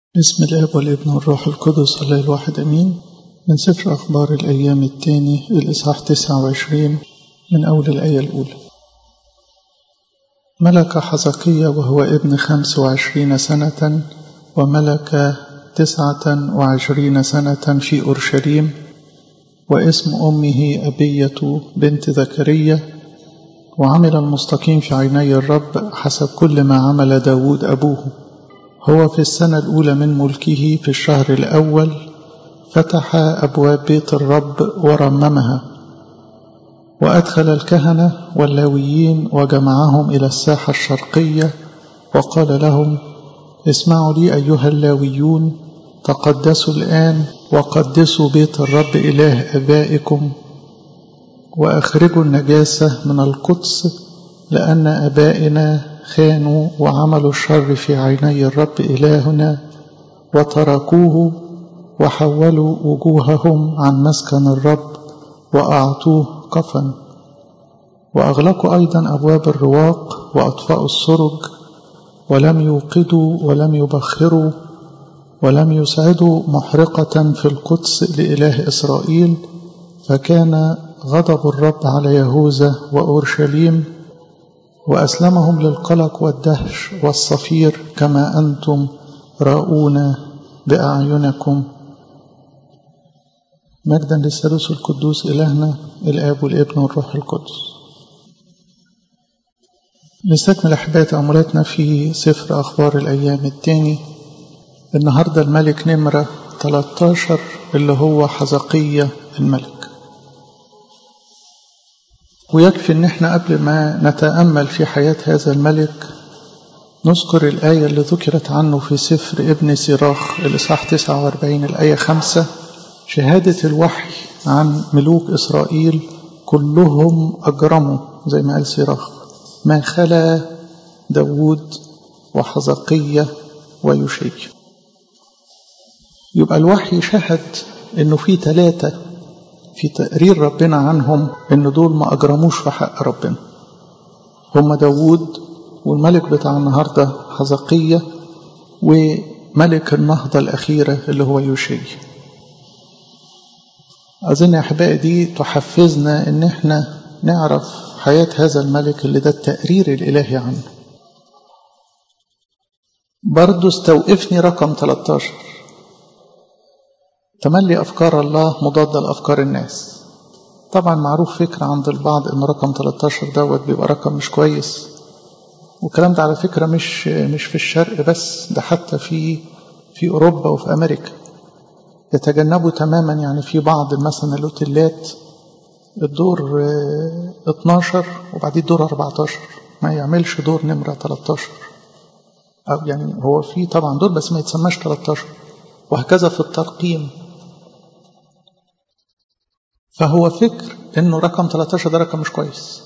بسم الاب والابن والروح القدس الله الواحد امين من سفر اخبار الايام الثاني الاصحاح 29 من اول الايه الاولى ملك حزقية وهو ابن خمس وعشرين سنة وملك تسعة وعشرين سنة في أورشليم واسم أمه أبية بنت زكريا وعمل المستقيم في عيني الرب حسب كل ما عمل داود أبوه هو في السنة الأولى من ملكه في الشهر الأول فتح أبواب بيت الرب ورممها وأدخل الكهنة واللاويين وجمعهم إلى الساحة الشرقية وقال لهم اسمعوا لي أيها اللاويون تقدسوا الآن وقدسوا بيت الرب إله آبائكم وأخرجوا النجاسة من القدس لأن آبائنا خانوا وعملوا الشر في عيني الرب إلهنا وتركوه وحولوا وجوههم عن مسكن الرب وأعطوه قفا وأغلقوا أيضا أبواب الرواق وأطفأوا السرج ولم يوقدوا ولم يبخروا ولم يسعدوا محرقة في القدس لإله إسرائيل فكان غضب الرب على يهوذا وأورشليم وأسلمهم للقلق والدهش والصفير كما أنتم راؤون بأعينكم مجدا للثالوث القدوس إلهنا الآب والابن والروح القدس نستكمل أحباء تأملاتنا في سفر أخبار الأيام الثاني النهاردة الملك نمرة 13 اللي هو حزقية الملك ويكفي ان احنا قبل ما نتأمل في حياة هذا الملك نذكر الآية اللي ذكرت عنه في سفر ابن سيراخ الإصحاح 49 الآية 5 شهادة الوحي عن ملوك إسرائيل كلهم أجرموا زي ما قال سيراخ ما خلا داوود وحزقية ويوشي يبقى الوحي شهد انه في ثلاثة في تقرير ربنا عنهم ان دول ما اجرموش في حق ربنا هم داوود والملك بتاع النهاردة حزقية وملك النهضة الأخيرة اللي هو يوشي أظن يا أحبائي دي تحفزنا إن إحنا نعرف حياة هذا الملك اللي ده التقرير الإلهي عنه برضو استوقفني رقم 13 تملي أفكار الله مضادة لأفكار الناس طبعا معروف فكرة عند البعض إن رقم 13 دوت بيبقى رقم مش كويس والكلام ده على فكرة مش مش في الشرق بس ده حتى في في أوروبا وفي أمريكا يتجنبوا تماما يعني في بعض مثلا الأوتيلات الدور 12 وبعدين الدور 14 ما يعملش دور نمرة 13 أو يعني هو في طبعا دور بس ما يتسماش 13 وهكذا في الترقيم فهو فكر انه رقم 13 ده رقم مش كويس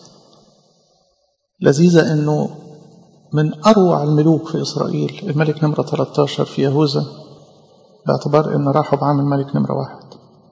لذيذة انه من اروع الملوك في اسرائيل الملك نمرة 13 في يهوذا باعتبار ان راحوا عامل ملك نمرة واحد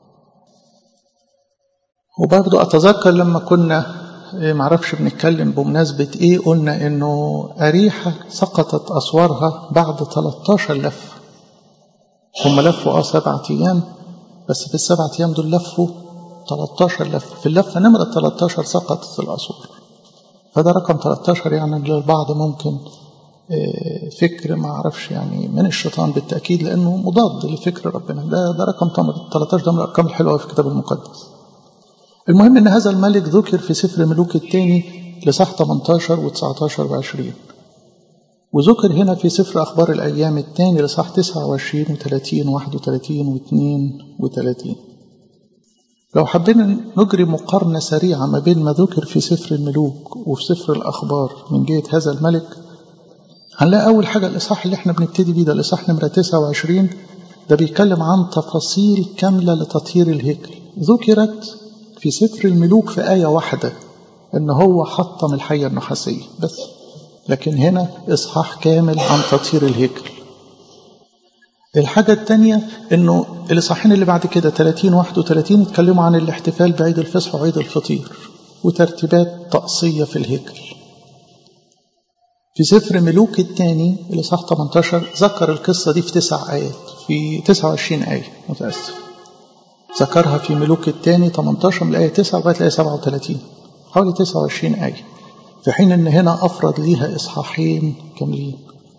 وبرضه اتذكر لما كنا معرفش بنتكلم بمناسبة ايه قلنا انه اريحة سقطت اسوارها بعد 13 لفة هم لفوا اه سبعة ايام بس في السبعة ايام دول لفوا 13 لفة في اللفة نمرة 13 سقطت الأسوار فده رقم 13 يعني للبعض ممكن فكر ما اعرفش يعني من الشيطان بالتأكيد لأنه مضاد لفكر ربنا ده ده رقم 13 ده من الأرقام الحلوة في الكتاب المقدس المهم ان هذا الملك ذكر في سفر ملوك الثاني لصح 18 و19 و20 وذكر هنا في سفر أخبار الأيام الثاني لصح 29 و30 و31 و32 لو حبينا نجري مقارنة سريعة ما بين ما ذكر في سفر الملوك وفي سفر الأخبار من جهة هذا الملك هنلاقي أول حاجة الإصحاح اللي احنا بنبتدي بيه ده الإصحاح نمرة 29 ده بيتكلم عن تفاصيل كاملة لتطهير الهيكل ذكرت في سفر الملوك في آية واحدة إن هو حطم الحية النحاسية بس لكن هنا إصحاح كامل عن تطهير الهيكل الحاجة الثانية انه الاصحاحين اللي بعد كده 30 31 اتكلموا عن الاحتفال بعيد الفصح وعيد الفطير وترتيبات طقسية في الهيكل في سفر ملوك الثاني اللي صح 18 ذكر القصة دي في تسع آيات في 29 آية متأسف ذكرها في ملوك الثاني 18 من الآية 9 لغاية الآية 37 حوالي 29 آية في حين إن هنا أفرد ليها إصحاحين كاملين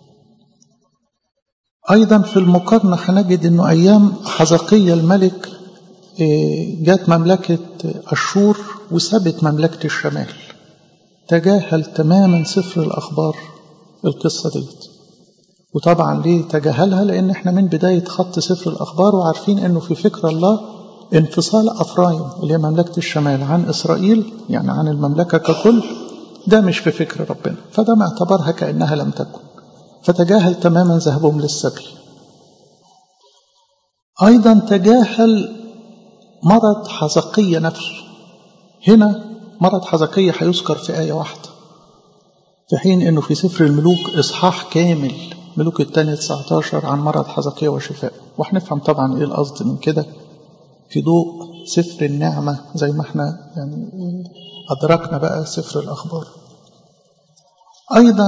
أيضا في المقارنة هنجد إنه أيام حزقية الملك جات مملكة أشور وسابت مملكة الشمال تجاهل تماما سفر الأخبار القصة ديت وطبعا ليه تجاهلها لأن احنا من بداية خط سفر الأخبار وعارفين أنه في فكر الله انفصال أفرايم اللي هي مملكة الشمال عن إسرائيل يعني عن المملكة ككل ده مش في فكر ربنا فده ما اعتبرها كأنها لم تكن فتجاهل تماما ذهبهم للسبي أيضا تجاهل مرض حزقية نفسه هنا مرض حزقية هيذكر في آية واحدة في حين أنه في سفر الملوك إصحاح كامل ملوك الثاني 19 عن مرض حزقية وشفاء وهنفهم طبعا إيه القصد من كده في ضوء سفر النعمة زي ما احنا يعني أدركنا بقى سفر الأخبار أيضا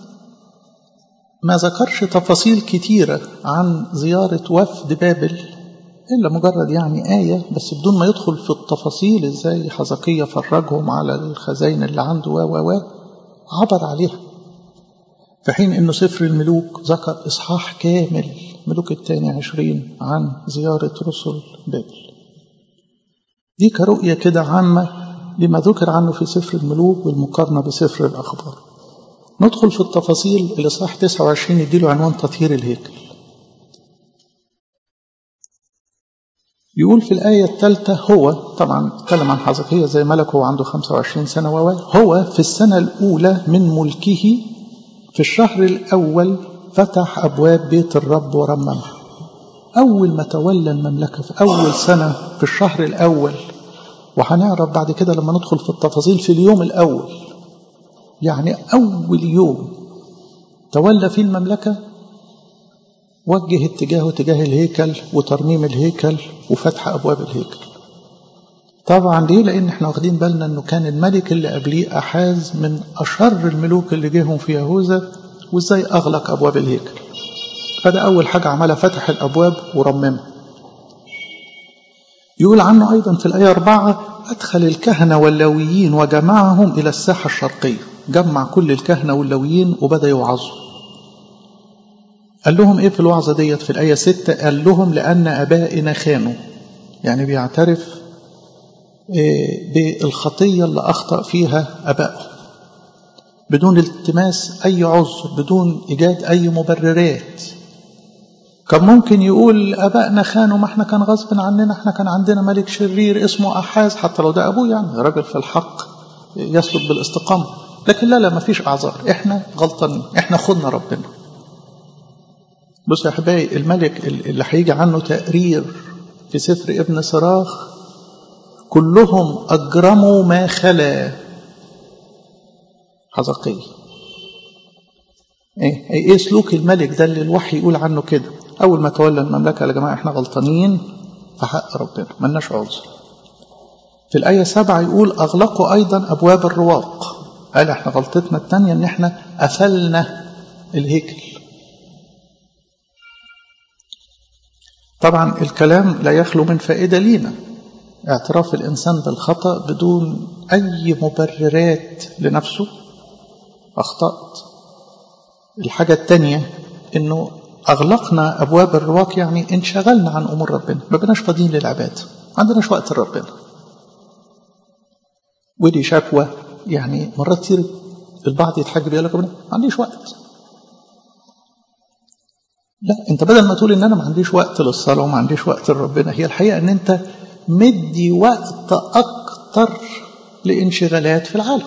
ما ذكرش تفاصيل كتيرة عن زيارة وفد بابل إلا مجرد يعني آية بس بدون ما يدخل في التفاصيل إزاي حزقية فرجهم على الخزائن اللي عنده و و و عبر عليها في حين أنه سفر الملوك ذكر إصحاح كامل ملوك الثاني عشرين عن زيارة رسل بابل دي كرؤية كده عامة لما ذكر عنه في سفر الملوك والمقارنة بسفر الأخبار ندخل في التفاصيل الإصحاح 29 يديله عنوان تطهير الهيكل يقول في الآية الثالثة هو طبعا اتكلم عن حزقية زي ملك هو عنده 25 سنة هو في السنة الأولى من ملكه في الشهر الأول فتح أبواب بيت الرب ورممها أول ما تولى المملكة في أول سنة في الشهر الأول وهنعرف بعد كده لما ندخل في التفاصيل في اليوم الأول يعني أول يوم تولى فيه المملكة وجه اتجاهه تجاه الهيكل وترميم الهيكل وفتح أبواب الهيكل طبعا ليه لأن احنا واخدين بالنا أنه كان الملك اللي قبليه أحاز من أشر الملوك اللي جيهم في يهوذا وإزاي أغلق أبواب الهيكل فده أول حاجة عملها فتح الأبواب ورممها يقول عنه أيضا في الآية أربعة أدخل الكهنة واللويين وجمعهم إلى الساحة الشرقية جمع كل الكهنة واللويين وبدأ يوعظوا قال لهم إيه في الوعظة ديت في الآية ستة قال لهم لأن أبائنا خانوا يعني بيعترف بالخطية اللي أخطأ فيها أبائهم بدون التماس أي عذر بدون إيجاد أي مبررات كان ممكن يقول أبائنا خانوا ما احنا كان غصب عننا احنا كان عندنا ملك شرير اسمه أحاز حتى لو ده أبوه يعني راجل في الحق يسلك بالاستقامة لكن لا لا ما فيش أعذار احنا غلطانين احنا خدنا ربنا بصوا يا أحبائي الملك اللي هيجي عنه تقرير في سفر ابن صراخ كلهم أجرموا ما خلا حزقية ايه ايه سلوك الملك ده اللي الوحي يقول عنه كده اول ما تولى المملكه يا جماعه احنا غلطانين في حق ربنا ملناش عذر في الايه سبعة يقول اغلقوا ايضا ابواب الرواق قال احنا غلطتنا الثانيه ان احنا قفلنا الهيكل طبعا الكلام لا يخلو من فائده لينا اعتراف الانسان بالخطا بدون اي مبررات لنفسه اخطات الحاجة الثانية انه اغلقنا ابواب الرواق يعني انشغلنا عن امور ربنا ما بقناش فاضيين للعباد ما عندناش وقت لربنا ودي شكوى يعني مرات كتير البعض يتحجب يقول لك ما عنديش وقت لا انت بدل ما تقول ان انا ما عنديش وقت للصلاه وما عنديش وقت لربنا هي الحقيقه ان انت مدي وقت اكتر لانشغالات في العالم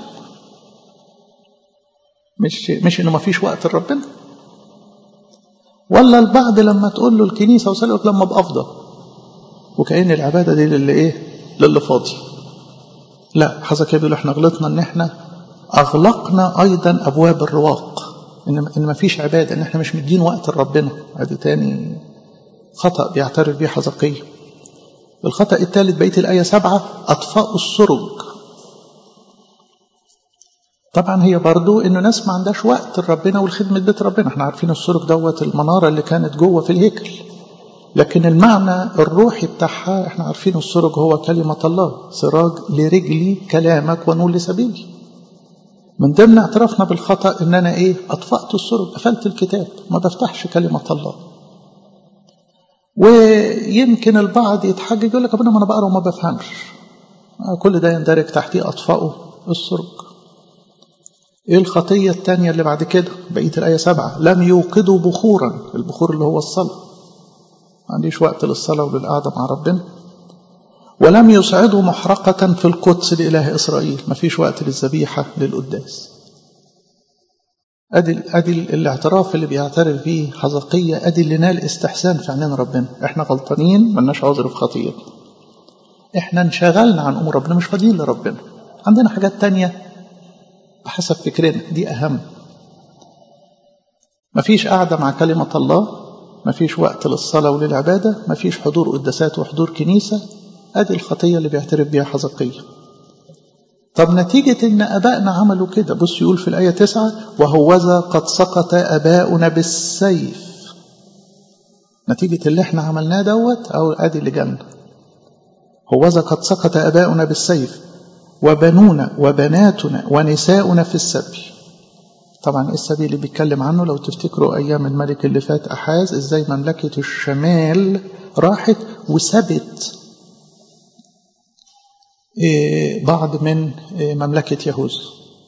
مش مش انه ما فيش وقت لربنا ولا البعض لما تقول له الكنيسه وسلك لما ابقى افضل وكأن العباده دي للي ايه للي فاضي لا حزكية بيقول احنا غلطنا ان احنا اغلقنا ايضا ابواب الرواق ان ان ما فيش عباده ان احنا مش مدين وقت لربنا ادي تاني خطا بيعترف بيه حزقية الخطا الثالث بقيه الايه سبعه اطفاء السرج طبعا هي برضو انه ناس ما عندهاش وقت لربنا والخدمة بيت ربنا احنا عارفين السرج دوت المنارة اللي كانت جوه في الهيكل لكن المعنى الروحي بتاعها احنا عارفين السرج هو كلمة الله سراج لرجلي كلامك ونور لسبيلي من ضمن اعترافنا بالخطأ ان انا ايه اطفأت السرج قفلت الكتاب ما بفتحش كلمة الله ويمكن البعض يتحجج يقول لك ابونا ما انا بقرا وما بفهمش كل ده يندرج تحتيه اطفأه السرج ايه الخطية الثانية اللي بعد كده بقية الآية سبعة لم يوقدوا بخورا البخور اللي هو الصلاة ما عنديش وقت للصلاة وللقعدة مع ربنا ولم يصعدوا محرقة في القدس لإله إسرائيل ما فيش وقت للذبيحة للقداس أدي, أدي الاعتراف اللي بيعترف فيه حزقية أدي اللي نال استحسان في عينين ربنا احنا غلطانين ملناش عذر في خطيئتنا احنا انشغلنا عن أمور ربنا مش فاضيين لربنا عندنا حاجات تانية بحسب فكرنا دي أهم مفيش قعدة مع كلمة الله مفيش وقت للصلاة وللعبادة مفيش حضور قداسات وحضور كنيسة أدي الخطية اللي بيعترف بيها حزقية طب نتيجة إن أبائنا عملوا كده بص يقول في الآية تسعة وهوذا قد سقط أباؤنا بالسيف نتيجة اللي احنا عملناه دوت أو أدي اللي جالنا هوذا قد سقط أباؤنا بالسيف وبنونا وبناتنا ونساؤنا في السبي طبعا السبي اللي بيتكلم عنه لو تفتكروا أيام الملك اللي فات أحاز إزاي مملكة الشمال راحت وسبت بعض من مملكة يهوذا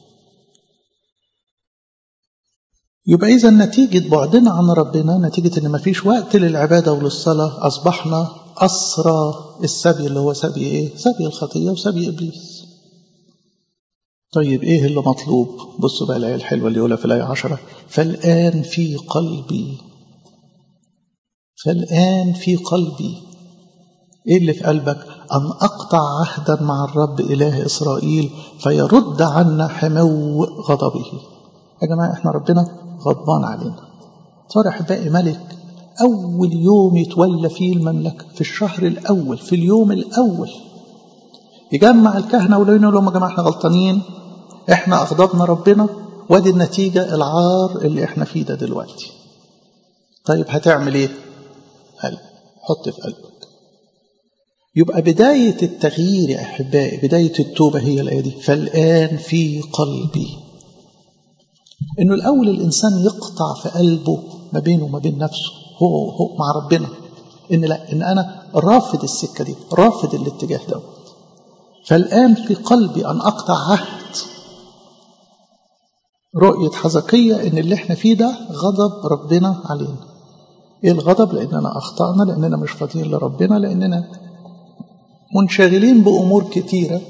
يبقى إذا نتيجة بعدنا عن ربنا نتيجة إن مفيش وقت للعبادة وللصلاة أصبحنا أسرى السبي اللي هو سبي إيه؟ سبي الخطية وسبي إبليس. طيب إيه اللي مطلوب؟ بصوا بقى الآية الحلوة اللي يقولها في الآية عشرة فالآن في قلبي فالآن في قلبي إيه اللي في قلبك؟ أن أقطع عهدا مع الرب إله إسرائيل فيرد عنا حمو غضبه. يا جماعة إحنا ربنا غضبان علينا. صار أحبائي ملك أول يوم يتولى فيه المملكة في الشهر الأول في اليوم الأول يجمع الكهنة ولين يقول لهم يا جماعة إحنا غلطانين إحنا أغضبنا ربنا وادي النتيجة العار اللي إحنا فيه ده دلوقتي. طيب هتعمل إيه؟ قلب حط في قلبك. يبقى بداية التغيير يا أحبائي بداية التوبة هي الآية دي فالآن في قلبي إنه الأول الإنسان يقطع في قلبه ما بينه وما بين نفسه هو هو مع ربنا إن لا إن أنا رافض السكة دي رافض الاتجاه ده فالآن في قلبي أن أقطع عهد رؤية حزقية إن اللي إحنا فيه ده غضب ربنا علينا إيه الغضب؟ لأننا أخطأنا لأننا مش فاضيين لربنا لأننا منشغلين بأمور كتيرة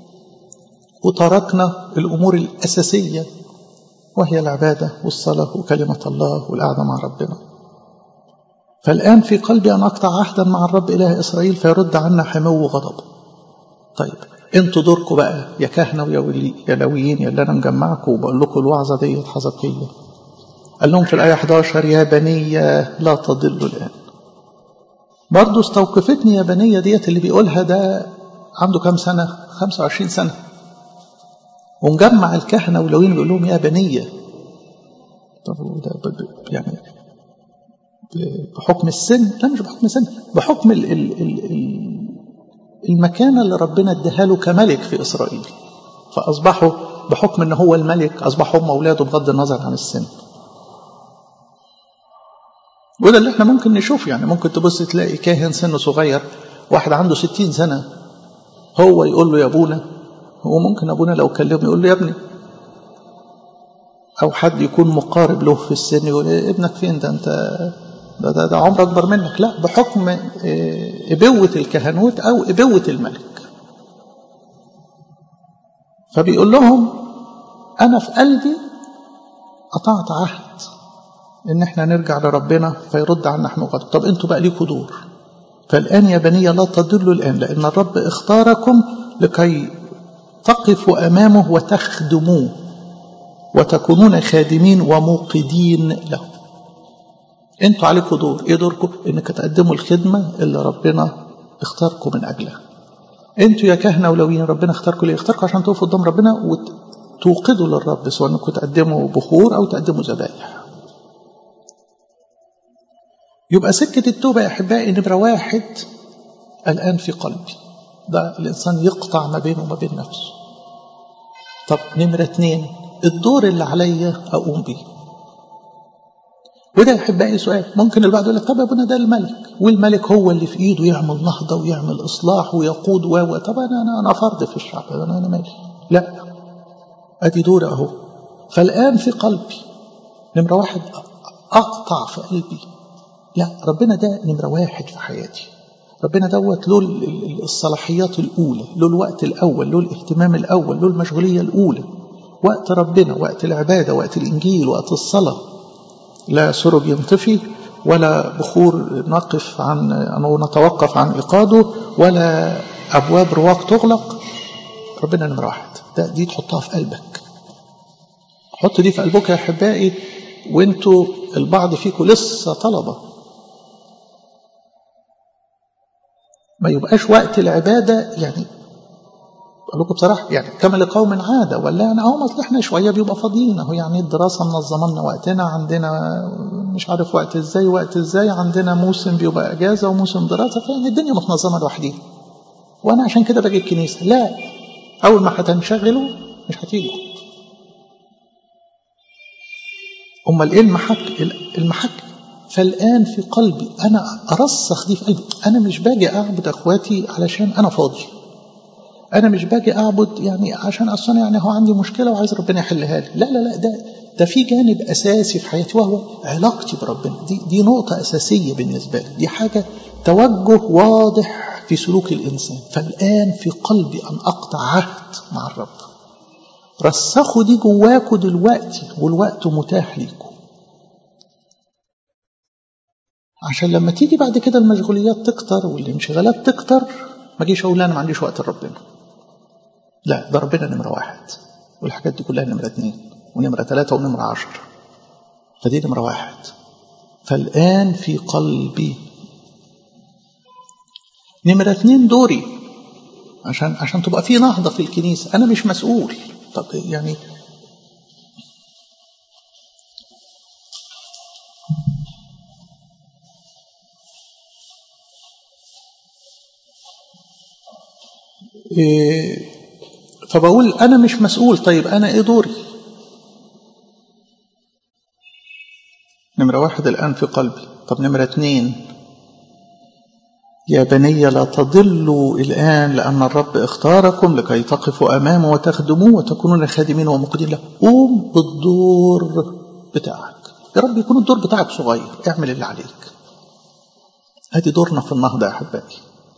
وتركنا الأمور الأساسية وهي العبادة والصلاة وكلمة الله والقعدة مع ربنا فالآن في قلبي أن أقطع عهدا مع الرب إله إسرائيل فيرد عنا حمو غضب طيب انتوا دوركم بقى يا كهنة ويا يا لويين يا اللي أنا مجمعكم وبقول لكم الوعظة ديت حزقية قال لهم في الآية 11 يا بني لا تضلوا الآن برضه استوقفتني يا بنية ديت اللي بيقولها ده عنده كام سنة 25 سنة ومجمع الكهنة ولوين بيقول لهم يا بنية طب ده يعني بحكم السن لا مش بحكم السن بحكم ال ال ال المكانة اللي ربنا اداها له كملك في إسرائيل فأصبحوا بحكم أن هو الملك أصبحوا هم أولاده بغض النظر عن السن وده اللي احنا ممكن نشوف يعني ممكن تبص تلاقي كاهن سنه صغير واحد عنده ستين سنة هو يقول له يا ابونا هو ممكن ابونا لو كلمه يقول له يا ابني او حد يكون مقارب له في السن يقول إيه ابنك فين ده انت ده, ده, ده عمر اكبر منك لا بحكم ابوة الكهنوت او ابوة الملك فبيقول لهم انا في قلبي قطعت عهد ان احنا نرجع لربنا فيرد عنا احنا غضب طب انتوا بقى ليكوا دور فالان يا بني لا تضلوا الان لان الرب اختاركم لكي تقفوا امامه وتخدموه وتكونون خادمين وموقدين له انتوا عليكم دور ايه دوركم انك تقدموا الخدمه اللي ربنا اختاركم من اجلها انتوا يا كهنه ولويين ربنا اختاركم ليه اختاركم عشان تقفوا قدام ربنا توقدوا للرب سواء انكم تقدموا بخور او تقدموا ذبائح يبقى سكة التوبة يا أحبائي نمرة واحد الآن في قلبي ده الإنسان يقطع ما بينه وما بين نفسه طب نمرة اتنين الدور اللي عليا أقوم بيه وده يا أحبائي سؤال ممكن البعض يقول لك طب يا ابونا ده الملك والملك هو اللي في إيده يعمل نهضة ويعمل إصلاح ويقود و طب أنا أنا أنا فرد في الشعب أنا أنا مالي لا أدي دور أهو فالآن في قلبي نمرة واحد أقطع في قلبي لا ربنا ده نمرة واحد في حياتي ربنا دوت له الصلاحيات الأولى له الوقت الأول له الاهتمام الأول له المشغولية الأولى وقت ربنا وقت العبادة وقت الإنجيل وقت الصلاة لا سرب ينطفي ولا بخور نقف عن أو نتوقف عن إيقاده ولا أبواب رواق تغلق ربنا نمرة واحد ده دي تحطها في قلبك حط دي في قلبك يا أحبائي وانتوا البعض فيكم لسه طلبة ما يبقاش وقت العبادة يعني أقول لكم بصراحة يعني كما لقوم عادة ولا أنا أهو أصل إحنا شوية بيبقى فاضيين أهو يعني الدراسة منظمة لنا وقتنا عندنا مش عارف وقت إزاي وقت إزاي عندنا موسم بيبقى أجازة وموسم دراسة فيعني الدنيا متنظمة لوحديها وأنا عشان كده باجي الكنيسة لا أول ما هتنشغلوا مش هتيجوا أمال إيه المحك المحك فالآن في قلبي أنا أرسخ دي في قلبي أنا مش باجي أعبد أخواتي علشان أنا فاضي أنا مش باجي أعبد يعني عشان أصلا يعني هو عندي مشكلة وعايز ربنا يحلها لي لا لا لا ده ده في جانب أساسي في حياتي وهو علاقتي بربنا دي دي نقطة أساسية بالنسبة لي دي حاجة توجه واضح في سلوك الإنسان فالآن في قلبي أن أقطع عهد مع الرب رسخوا دي جواكوا دلوقتي والوقت متاح ليكم عشان لما تيجي بعد كده المشغوليات تكتر والانشغالات تكتر ما اجيش اقول انا ما عنديش وقت لربنا لا ده ربنا نمره واحد والحاجات دي كلها نمره اثنين ونمره ثلاثه ونمره عشر فدي نمره واحد فالان في قلبي نمره اثنين دوري عشان عشان تبقى في نهضه في الكنيسه انا مش مسؤول طب يعني إيه فبقول أنا مش مسؤول طيب أنا إيه دوري نمرة واحد الآن في قلبي طب نمرة اتنين يا بني لا تضلوا الآن لأن الرب اختاركم لكي تقفوا أمامه وتخدموه وتكونون خادمين ومقدين له قوم بالدور بتاعك يا رب يكون الدور بتاعك صغير اعمل اللي عليك هذه دورنا في النهضة يا أحبائي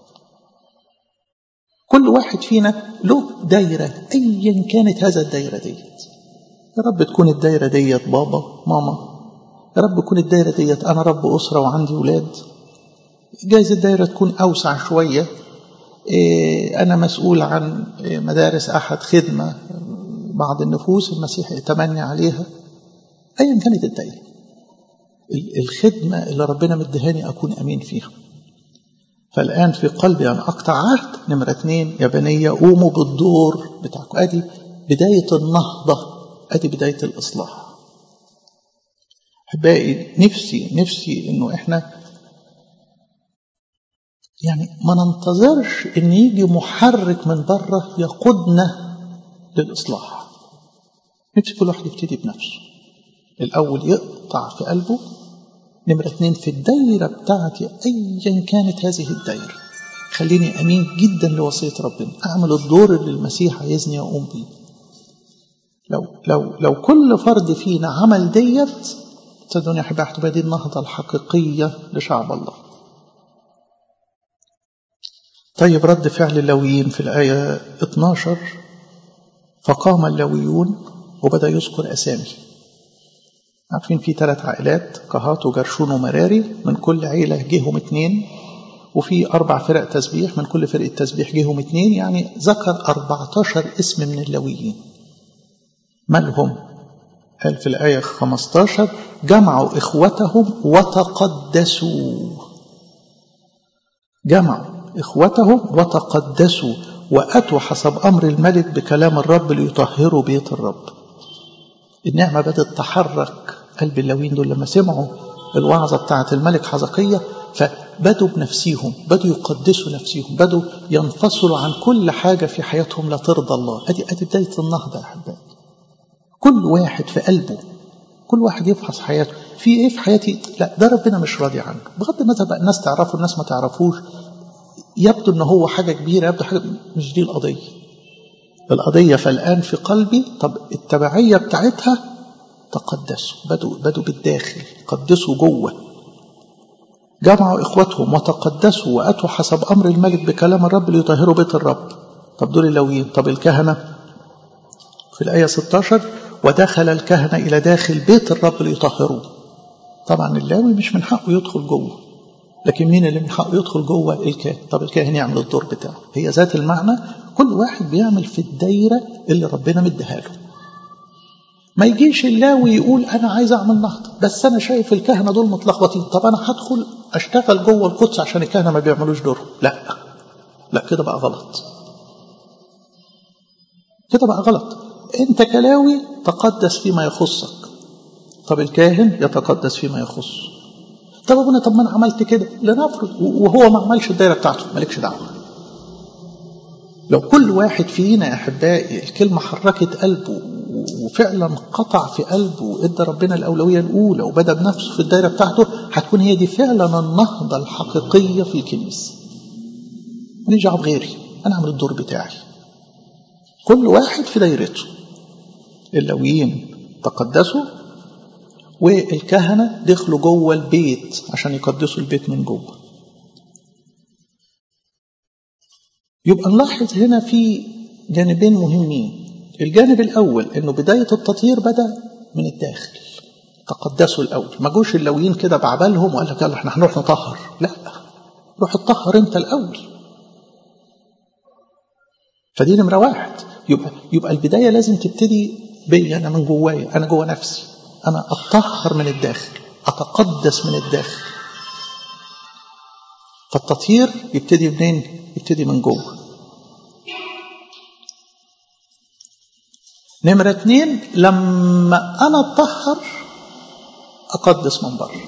كل واحد فينا له دايرة أيا كانت هذا الدايرة ديت يا رب تكون الدايرة ديت بابا ماما يا رب تكون الدايرة ديت أنا رب أسرة وعندي ولاد جايز الدايرة تكون أوسع شوية أنا مسؤول عن مدارس أحد خدمة بعض النفوس المسيح يتمنى عليها أيا كانت الدايرة الخدمة اللي ربنا مدهاني أكون أمين فيها فالآن في قلبي أن أقطع عهد نمرة اثنين يا بني قوموا بالدور بتاعكم أدي بداية النهضة أدي بداية الإصلاح أحبائي نفسي نفسي إنه إحنا يعني ما ننتظرش إن يجي محرك من بره يقودنا للإصلاح نفسي كل واحد يبتدي بنفسه الأول يقطع في قلبه نمرة اثنين في الدايرة بتاعتي أيا كانت هذه الدايرة خليني أمين جدا لوصية ربنا أعمل الدور اللي المسيح عايزني أقوم بيه لو لو لو كل فرد فينا عمل ديت صدقوني يا أحبائي هتبقى دي النهضة الحقيقية لشعب الله طيب رد فعل اللويين في الآية 12 فقام اللويون وبدأ يذكر أسامي عارفين في ثلاث عائلات قهات وجرشون ومراري من كل عيلة جيهم اتنين وفي أربع فرق تسبيح من كل فرقة تسبيح جيهم اتنين يعني ذكر 14 اسم من اللويين مالهم قال في الآية 15 جمعوا إخوتهم وتقدسوا جمعوا إخوتهم وتقدسوا وأتوا حسب أمر الملك بكلام الرب ليطهروا بيت الرب النعمة بدأت تحرك قلب اللاويين دول لما سمعوا الوعظة بتاعة الملك حزقية فبدوا بنفسيهم بدوا يقدسوا نفسيهم بدوا ينفصلوا عن كل حاجة في حياتهم لا ترضى الله أدي أدي بداية النهضة يا أحبائي كل واحد في قلبه كل واحد يفحص حياته في ايه في حياتي لا ده ربنا مش راضي عنه بغض النظر بقى الناس تعرفه الناس ما تعرفوش يبدو ان هو حاجه كبيره يبدو حاجه مش دي القضيه القضيه فالان في قلبي طب التبعيه بتاعتها تقدسوا بدوا بدوا بالداخل قدسوا جوه جمعوا اخوتهم وتقدسوا واتوا حسب امر الملك بكلام الرب ليطهروا بيت الرب طب دول اللويين طب الكهنه في الايه 16 ودخل الكهنه الى داخل بيت الرب ليطهروه طبعا اللاوي مش من حقه يدخل جوه لكن مين اللي من حقه يدخل جوه الكاهن طب الكاهن يعمل الدور بتاعه هي ذات المعنى كل واحد بيعمل في الدايره اللي ربنا مديها له ما يجيش اللاوي يقول انا عايز اعمل نهضه بس انا شايف الكهنه دول متلخبطين طب انا هدخل اشتغل جوه القدس عشان الكهنه ما بيعملوش دورهم لا لا كده بقى غلط كده بقى غلط انت كلاوي تقدس فيما يخصك طب الكاهن يتقدس فيما يخصه طب ابونا طب ما انا عملت كده لنفرض وهو ما عملش الدايره بتاعته مالكش دعوه لو كل واحد فينا يا احبائي الكلمه حركت قلبه وفعلا قطع في قلبه وادى ربنا الاولويه الاولى وبدا بنفسه في الدايره بتاعته هتكون هي دي فعلا النهضه الحقيقيه في الكنيسه ماليش دعوه بغيري انا اعمل الدور بتاعي كل واحد في دايرته اللويين تقدسوا والكهنة دخلوا جوه البيت عشان يقدسوا البيت من جوه يبقى نلاحظ هنا في جانبين مهمين الجانب الأول أنه بداية التطهير بدأ من الداخل تقدسوا الأول ما جوش اللويين كده بعبالهم وقال لك يلا احنا هنروح نطهر لا روح اتطهر انت الأول فدي نمرة واحد يبقى يبقى البداية لازم تبتدي بي أنا من جوايا أنا جوا نفسي أنا أطهر من الداخل أتقدس من الداخل فالتطهير يبتدي منين؟ يبتدي من جوه نمرة اتنين لما أنا أطهر أقدس من بره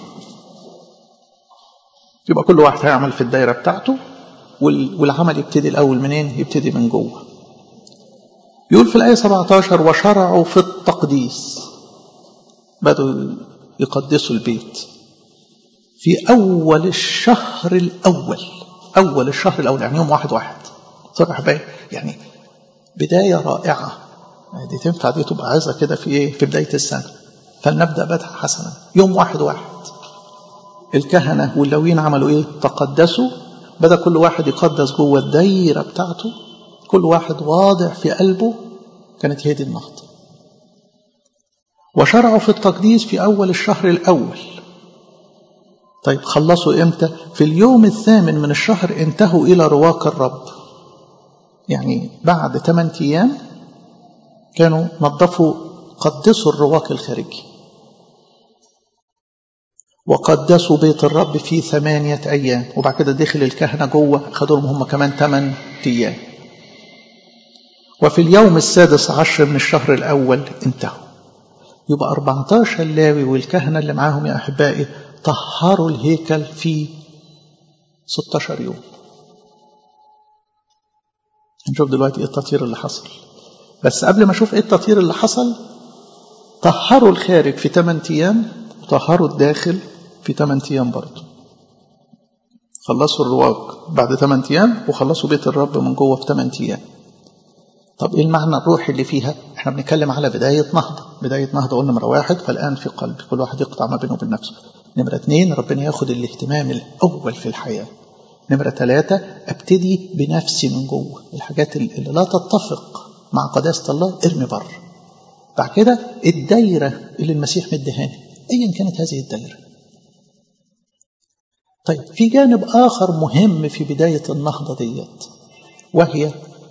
يبقى كل واحد هيعمل في الدايرة بتاعته والعمل يبتدي الأول منين؟ يبتدي من جوه يقول في الآية 17 وشرعوا في التقديس بدوا يقدسوا البيت في أول الشهر الأول أول الشهر الأول يعني يوم واحد واحد صبح باين يعني بداية رائعة دي تنفع دي تبقى عزة كده في إيه في بداية السنة فلنبدأ بدءا حسنا يوم واحد واحد الكهنة واللويين عملوا إيه تقدسوا بدأ كل واحد يقدس جوه الدايرة بتاعته كل واحد واضع في قلبه كانت هي دي النهضة وشرعوا في التقديس في أول الشهر الأول طيب خلصوا إمتى في اليوم الثامن من الشهر انتهوا إلى رواق الرب يعني بعد 8 أيام كانوا نظفوا قدسوا الرواق الخارجي وقدسوا بيت الرب في ثمانية أيام وبعد كده دخل الكهنة جوه خدوا لهم هم كمان 8 أيام وفي اليوم السادس عشر من الشهر الأول انتهوا يبقى 14 لاوي والكهنة اللي معاهم يا أحبائي طهروا الهيكل في 16 يوم هنشوف دلوقتي ايه التطهير اللي حصل بس قبل ما اشوف ايه التطهير اللي حصل طهروا الخارج في 8 ايام وطهروا الداخل في 8 ايام برضه خلصوا الرواق بعد 8 ايام وخلصوا بيت الرب من جوه في 8 ايام طب ايه المعنى الروحي اللي فيها احنا بنتكلم على بداية نهضة بداية نهضة قلنا نمرة واحد فالآن في قلبي كل واحد يقطع ما بينه وبين نفسه نمرة اثنين ربنا ياخد الاهتمام الأول في الحياة نمرة ثلاثة ابتدي بنفسي من جوه الحاجات اللي لا تتفق مع قداسة الله ارمي بره بعد كده الدايرة اللي المسيح مدهاني ايا كانت هذه الدايرة طيب في جانب آخر مهم في بداية النهضة ديت وهي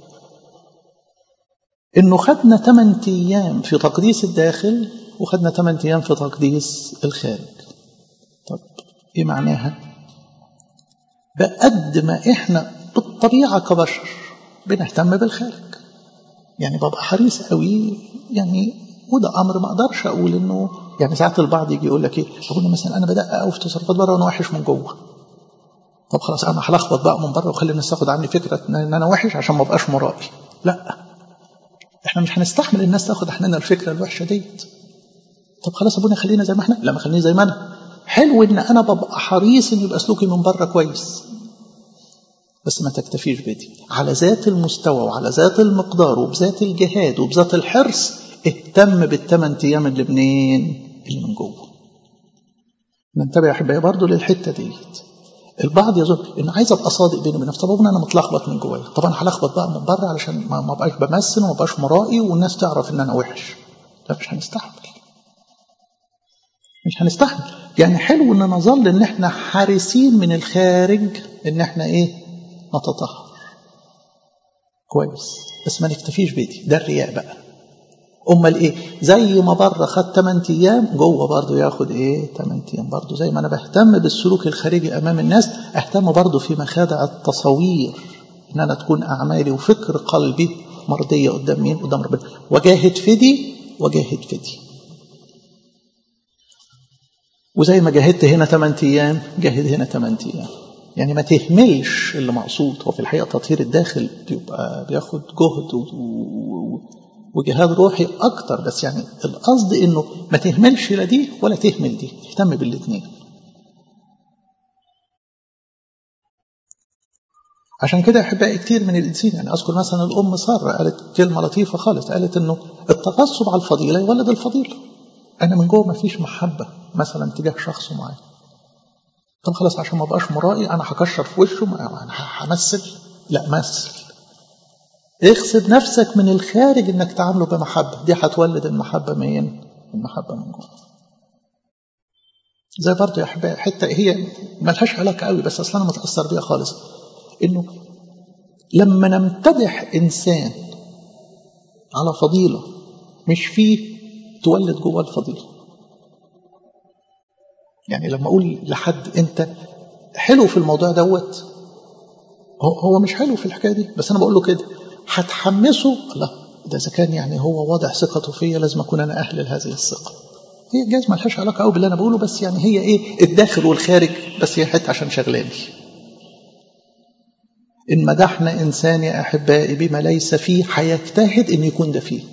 انه خدنا 8 ايام في تقديس الداخل وخدنا 8 ايام في تقديس الخارج طب ايه معناها بقد ما احنا بالطبيعه كبشر بنهتم بالخارج يعني ببقى حريص قوي يعني وده امر ما اقدرش اقول انه يعني ساعات البعض يجي يقول لك ايه اقول مثلا انا بدقق قوي في تصرفات بره وانا وحش من جوه طب خلاص انا هلخبط بقى من بره واخلي الناس تاخد عني فكره ان انا وحش عشان ما ابقاش مرائي لا احنا مش هنستحمل الناس تاخد عننا الفكره الوحشه ديت طب خلاص ابونا خلينا زي ما احنا لا ما خليني زي ما انا حلو ان انا ببقى حريص ان يبقى سلوكي من بره كويس بس ما تكتفيش بدي على ذات المستوى وعلى ذات المقدار وبذات الجهاد وبذات الحرص اهتم بالثمان ايام اللي منين اللي من جوه ننتبه يا احبائي برضه للحته ديت البعض يظن ان عايز ابقى صادق بيني وبين نفسي طب انا متلخبط من جوايا طب انا هلخبط بقى من بره علشان ما ابقاش بمثل وما ابقاش مرائي والناس تعرف ان انا وحش لا مش هنستحمل مش هنستحمل يعني حلو ان نظل ان احنا حارسين من الخارج ان احنا ايه نتطهر كويس بس ما نكتفيش بيدي ده الرياء بقى امال ايه زي ما بره خد 8 ايام جوه برضه ياخد ايه 8 ايام برضه زي ما انا بهتم بالسلوك الخارجي امام الناس اهتم برضه في مخادع التصاوير ان انا تكون اعمالي وفكر قلبي مرضيه قدام مين قدام ربنا وجاهد في دي وجاهد في دي وزي ما جاهدت هنا 8 ايام جاهد هنا 8 ايام يعني ما تهملش اللي مقصود هو في الحقيقه تطهير الداخل بيبقى بياخد جهد و... وجهاد روحي اكتر بس يعني القصد انه ما تهملش لا دي ولا تهمل دي اهتم بالاثنين عشان كده احبائي كتير من الانسان يعني اذكر مثلا الام ساره قالت كلمه لطيفه خالص قالت انه التغصب على الفضيله يولد الفضيله انا من جوه ما فيش محبه مثلا تجاه شخص معين طب خلاص عشان ما بقاش مرائي انا هكشر في وشه انا همثل لا مثل اغصب نفسك من الخارج انك تعامله بمحبه دي هتولد المحبه منين المحبه من جوه زي برضه يا احبائي حته هي ملهاش علاقه قوي بس اصلا انا متاثر بيها خالص انه لما نمتدح انسان على فضيله مش فيه تولد جوه الفضيله يعني لما اقول لحد انت حلو في الموضوع دوت هو مش حلو في الحكايه دي بس انا بقول له كده هتحمسه لا ده اذا كان يعني هو واضح ثقته فيا لازم اكون انا اهل لهذه الثقه هي جايز ملهاش علاقه قوي باللي انا بقوله بس يعني هي ايه الداخل والخارج بس هي حته عشان شغلاني ان مدحنا انسان يا احبائي بما ليس فيه هيجتهد ان يكون ده فيه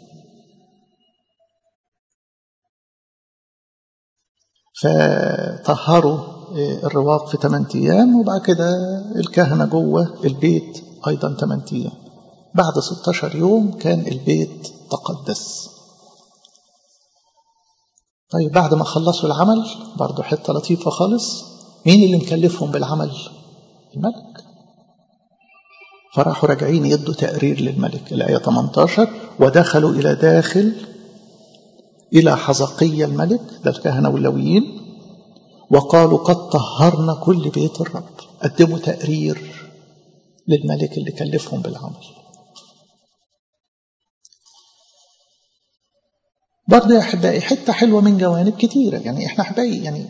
فطهروا الرواق في 8 ايام وبعد كده الكهنه جوه البيت ايضا 8 ايام بعد 16 يوم كان البيت تقدس طيب بعد ما خلصوا العمل برضه حته لطيفه خالص مين اللي مكلفهم بالعمل الملك فراحوا راجعين يدوا تقرير للملك الآية 18 ودخلوا إلى داخل إلى حزقية الملك ده الكهنة واللويين وقالوا قد طهرنا كل بيت الرب قدموا تقرير للملك اللي كلفهم بالعمل برضه يا أحبائي حتة حلوة من جوانب كتيرة يعني إحنا أحبائي يعني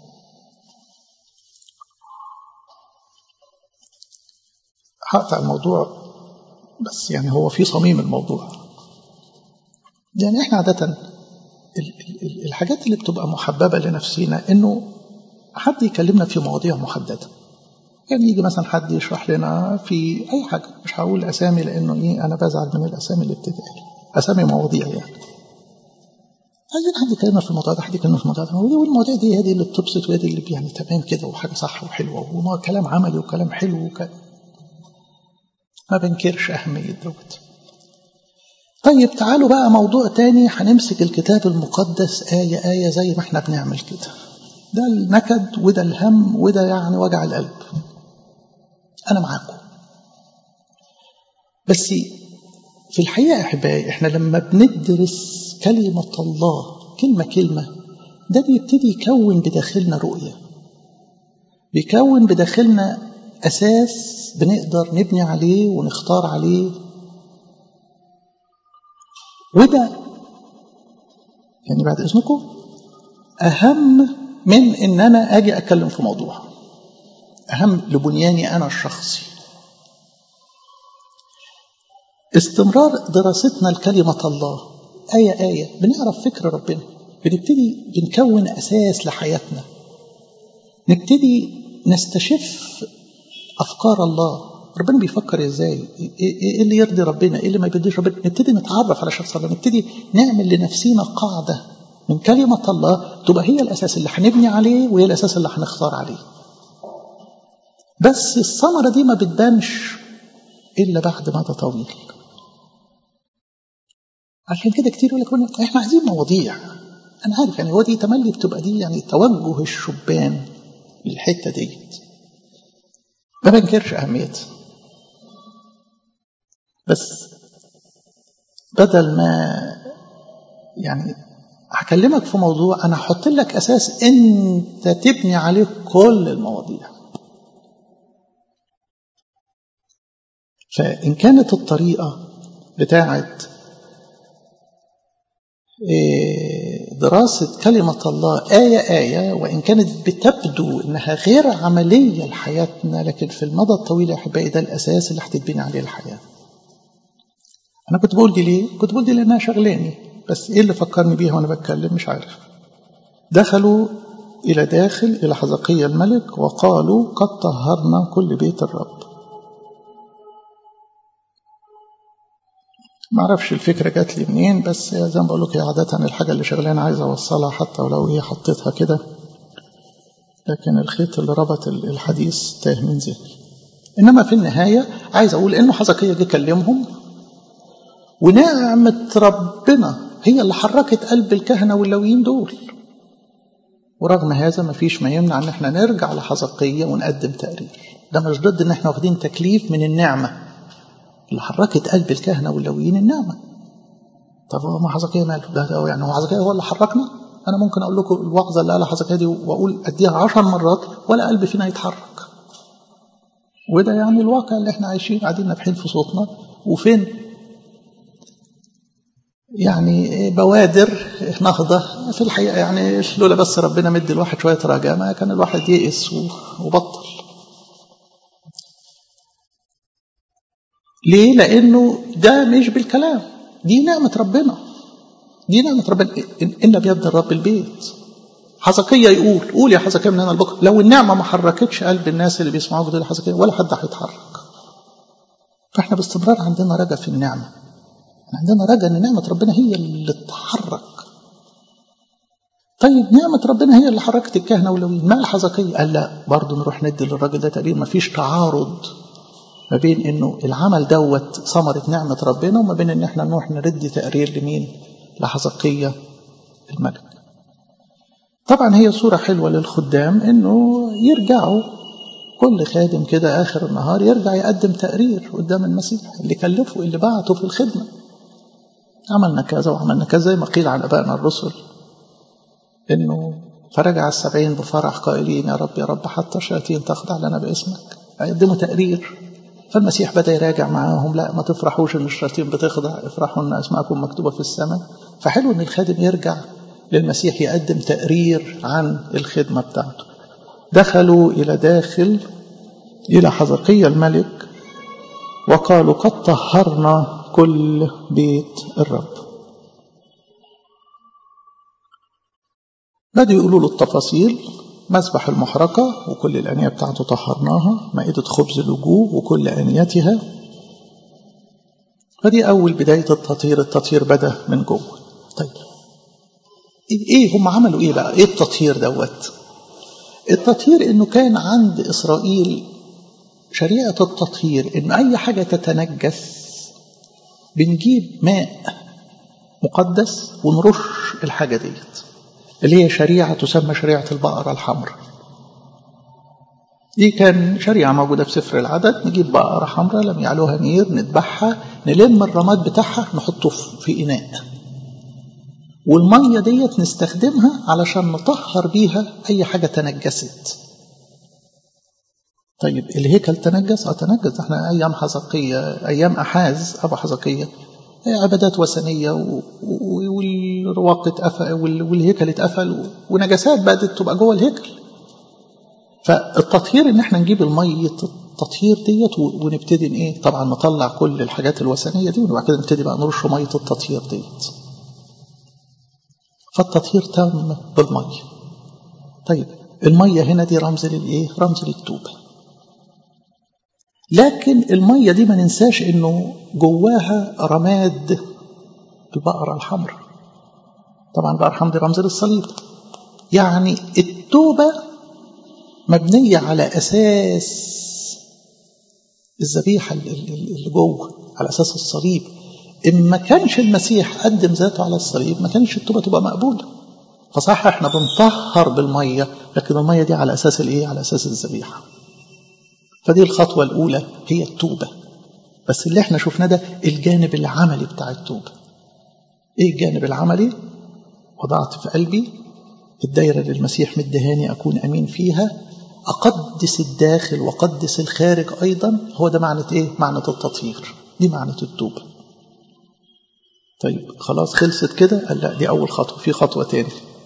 هقطع الموضوع بس يعني هو في صميم الموضوع يعني احنا عادة الحاجات اللي بتبقى محببة لنفسنا انه حد يكلمنا في مواضيع محددة يعني يجي مثلا حد يشرح لنا في اي حاجة مش هقول اسامي لانه ايه انا بزعل من الاسامي اللي بتتقال اسامي مواضيع يعني عايزين حد يكلمنا في الموضوع ده حد يكلمنا في الموضوع ده والمواضيع دي هي دي اللي بتبسط وهي دي اللي يعني تمام كده وحاجه صح وحلوه وكلام عملي وكلام حلو وكلام ما بنكرش أهمية دوت طيب تعالوا بقى موضوع تاني هنمسك الكتاب المقدس آية آية زي ما احنا بنعمل كده ده النكد وده الهم وده يعني وجع القلب أنا معاكم بس في الحقيقة يا أحبائي احنا لما بندرس كلمة الله كلمة كلمة ده بيبتدي يكون بداخلنا رؤية بيكون بداخلنا أساس بنقدر نبني عليه ونختار عليه وده يعني بعد إذنكم أهم من إن أنا أجي أتكلم في موضوع أهم لبنياني أنا الشخصي استمرار دراستنا لكلمة الله آية آية بنعرف فكر ربنا بنبتدي بنكون أساس لحياتنا نبتدي نستشف أفكار الله ربنا بيفكر ازاي ايه اللي يرضي ربنا ايه اللي ما يرضيش ربنا نبتدي نتعرف على شخص الله نبتدي نعمل لنفسينا قاعدة من كلمة الله تبقى هي الأساس اللي هنبني عليه وهي الأساس اللي هنختار عليه بس الثمرة دي ما بتبانش إلا بعد مدى طويل عشان كده كتير يقول لك احنا عايزين مواضيع انا عارف يعني هو دي تملي بتبقى دي يعني توجه الشبان للحته ديت ما بنكرش اهميتها بس بدل ما يعني هكلمك في موضوع انا هحط لك اساس انت تبني عليه كل المواضيع فان كانت الطريقه بتاعت دراسة كلمة الله آية آية وإن كانت بتبدو إنها غير عملية لحياتنا لكن في المدى الطويل يا أحبائي ده الأساس اللي هتتبني عليه الحياة. أنا كنت بقول دي ليه؟ كنت بقول دي لأنها شغلاني بس إيه اللي فكرني بيها وأنا بتكلم مش عارف. دخلوا إلى داخل إلى حزقية الملك وقالوا قد طهرنا كل بيت الرب. ما اعرفش الفكره جات لي منين بس زي ما بقول لك عاده الحاجه اللي شغلانه عايز اوصلها حتى ولو هي حطيتها كده لكن الخيط اللي ربط الحديث تاه من ذهني انما في النهايه عايز اقول انه حزقية جه كلمهم ونعمه ربنا هي اللي حركت قلب الكهنه واللويين دول ورغم هذا ما فيش ما يمنع ان احنا نرجع لحزقية ونقدم تقرير ده مش ضد ان احنا واخدين تكليف من النعمه اللي حركت قلب الكهنه واللويين النعمه طب هو ما حزقية ماله ده, ده يعني هو حزقية هو اللي حركنا انا ممكن اقول لكم الوعظه اللي قالها حزقية دي واقول اديها عشر مرات ولا قلب فينا يتحرك وده يعني الواقع اللي احنا عايشين قاعدين نبحين في صوتنا وفين يعني بوادر نهضة في الحقيقة يعني لولا بس ربنا مدي الواحد شوية رجاء كان الواحد يئس وبطل ليه؟ لأنه ده مش بالكلام دي نعمة ربنا دي نعمة ربنا إن بيد الرب البيت حزقية يقول قول يا حزقية من هنا لبكرة لو النعمة ما حركتش قلب الناس اللي بيسمعوك دول حزقية ولا حد هيتحرك فاحنا باستمرار عندنا رجا في النعمة عندنا رجا ان نعمة ربنا هي اللي تتحرك طيب نعمة ربنا هي اللي حركت الكهنة واللويين ما الحزقية قال لا برضه نروح ندي للراجل ده تقريبا ما فيش تعارض ما بين انه العمل دوت ثمرة نعمة ربنا وما بين ان احنا نروح نرد تقرير لمين لحزقية الملك طبعا هي صورة حلوة للخدام انه يرجعوا كل خادم كده اخر النهار يرجع يقدم تقرير قدام المسيح اللي كلفه اللي بعته في الخدمة عملنا كذا وعملنا كذا زي ما قيل عن ابائنا الرسل انه فرجع السبعين بفرح قائلين يا رب يا رب حتى الشياطين تخضع لنا باسمك يقدموا تقرير فالمسيح بدأ يراجع معاهم لا ما تفرحوش ان الشياطين بتخضع افرحوا ان اسماءكم مكتوبة في السماء فحلو ان الخادم يرجع للمسيح يقدم تقرير عن الخدمة بتاعته دخلوا إلى داخل إلى حزقية الملك وقالوا قد طهرنا كل بيت الرب بدأوا يقولوا له التفاصيل مسبح المحرقة وكل الأنية بتاعته طهرناها مائدة خبز الوجوه وكل أنيتها فدي أول بداية التطهير التطهير بدأ من جوه طيب إيه هم عملوا إيه بقى إيه التطهير دوت التطهير إنه كان عند إسرائيل شريعة التطهير إن أي حاجة تتنجس بنجيب ماء مقدس ونرش الحاجة ديت اللي هي شريعة تسمى شريعة البقرة الحمراء دي كان شريعة موجودة في سفر العدد نجيب بقرة حمراء لم يعلوها نير نذبحها نلم الرماد بتاعها نحطه في إناء والمية ديت نستخدمها علشان نطهر بيها أي حاجة تنجست طيب الهيكل تنجس اه تنجس احنا ايام حزقية ايام احاز ابو حزقية عبادات وثنية والرواق اتقفل والهيكل اتقفل ونجاسات بدأت تبقى جوه الهيكل فالتطهير ان احنا نجيب المية التطهير ديت ونبتدي ايه طبعا نطلع كل الحاجات الوثنيه دي وبعد كده نبتدي بقى نرش ميه التطهير ديت فالتطهير تم بالميه طيب الميه هنا دي رمز للايه رمز للتوبه لكن الميه دي ما ننساش انه جواها رماد البقره الحمراء طبعا البقره الحمراء دي رمز للصليب يعني التوبه مبنيه على اساس الذبيحه اللي جوه على اساس الصليب ان ما كانش المسيح قدم ذاته على الصليب ما كانش التوبه تبقى مقبوله فصح احنا بنطهر بالميه لكن الميه دي على اساس الايه على اساس الذبيحه فدي الخطوه الاولى هي التوبه بس اللي احنا شفناه ده الجانب العملي بتاع التوبه ايه الجانب العملي وضعت في قلبي الدايره اللي المسيح مدهاني اكون امين فيها اقدس الداخل واقدس الخارج ايضا هو ده معنى ايه معنى التطهير دي معنى التوبه طيب خلاص خلصت كده قال لا دي اول خطوه في خطوه تاني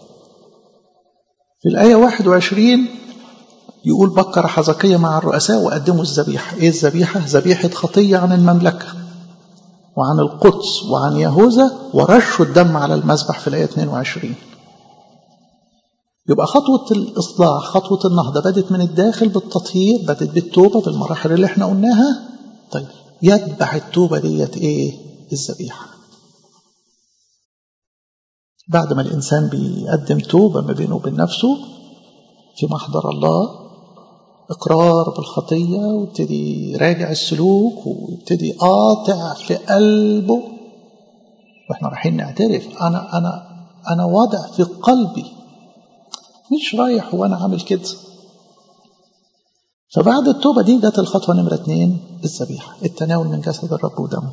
في الآية 21 يقول بكر حزقية مع الرؤساء وقدموا الذبيحة إيه الذبيحة؟ ذبيحة خطية عن المملكة وعن القدس وعن يهوذا ورشوا الدم على المذبح في الآية 22 يبقى خطوة الإصلاح خطوة النهضة بدت من الداخل بالتطهير بدت بالتوبة بالمراحل اللي احنا قلناها طيب يتبع التوبة ديت ايه الذبيحة بعد ما الإنسان بيقدم توبة ما بينه وبين نفسه في محضر الله إقرار بالخطية ويبتدي يراجع السلوك ويبتدي قاطع في قلبه واحنا رايحين نعترف أنا أنا أنا واضع في قلبي مش رايح وأنا عامل كده فبعد التوبة دي جت الخطوة نمرة اتنين الذبيحة التناول من جسد الرب ودمه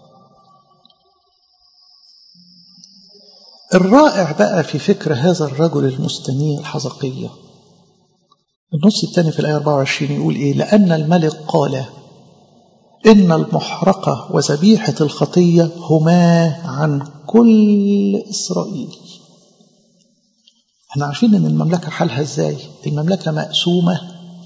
الرائع بقى في فكر هذا الرجل المستنير حزقية النص الثاني في الآية 24 يقول إيه لأن الملك قال إن المحرقة وذبيحة الخطية هما عن كل إسرائيل احنا عارفين ان المملكة حالها ازاي المملكة مقسومة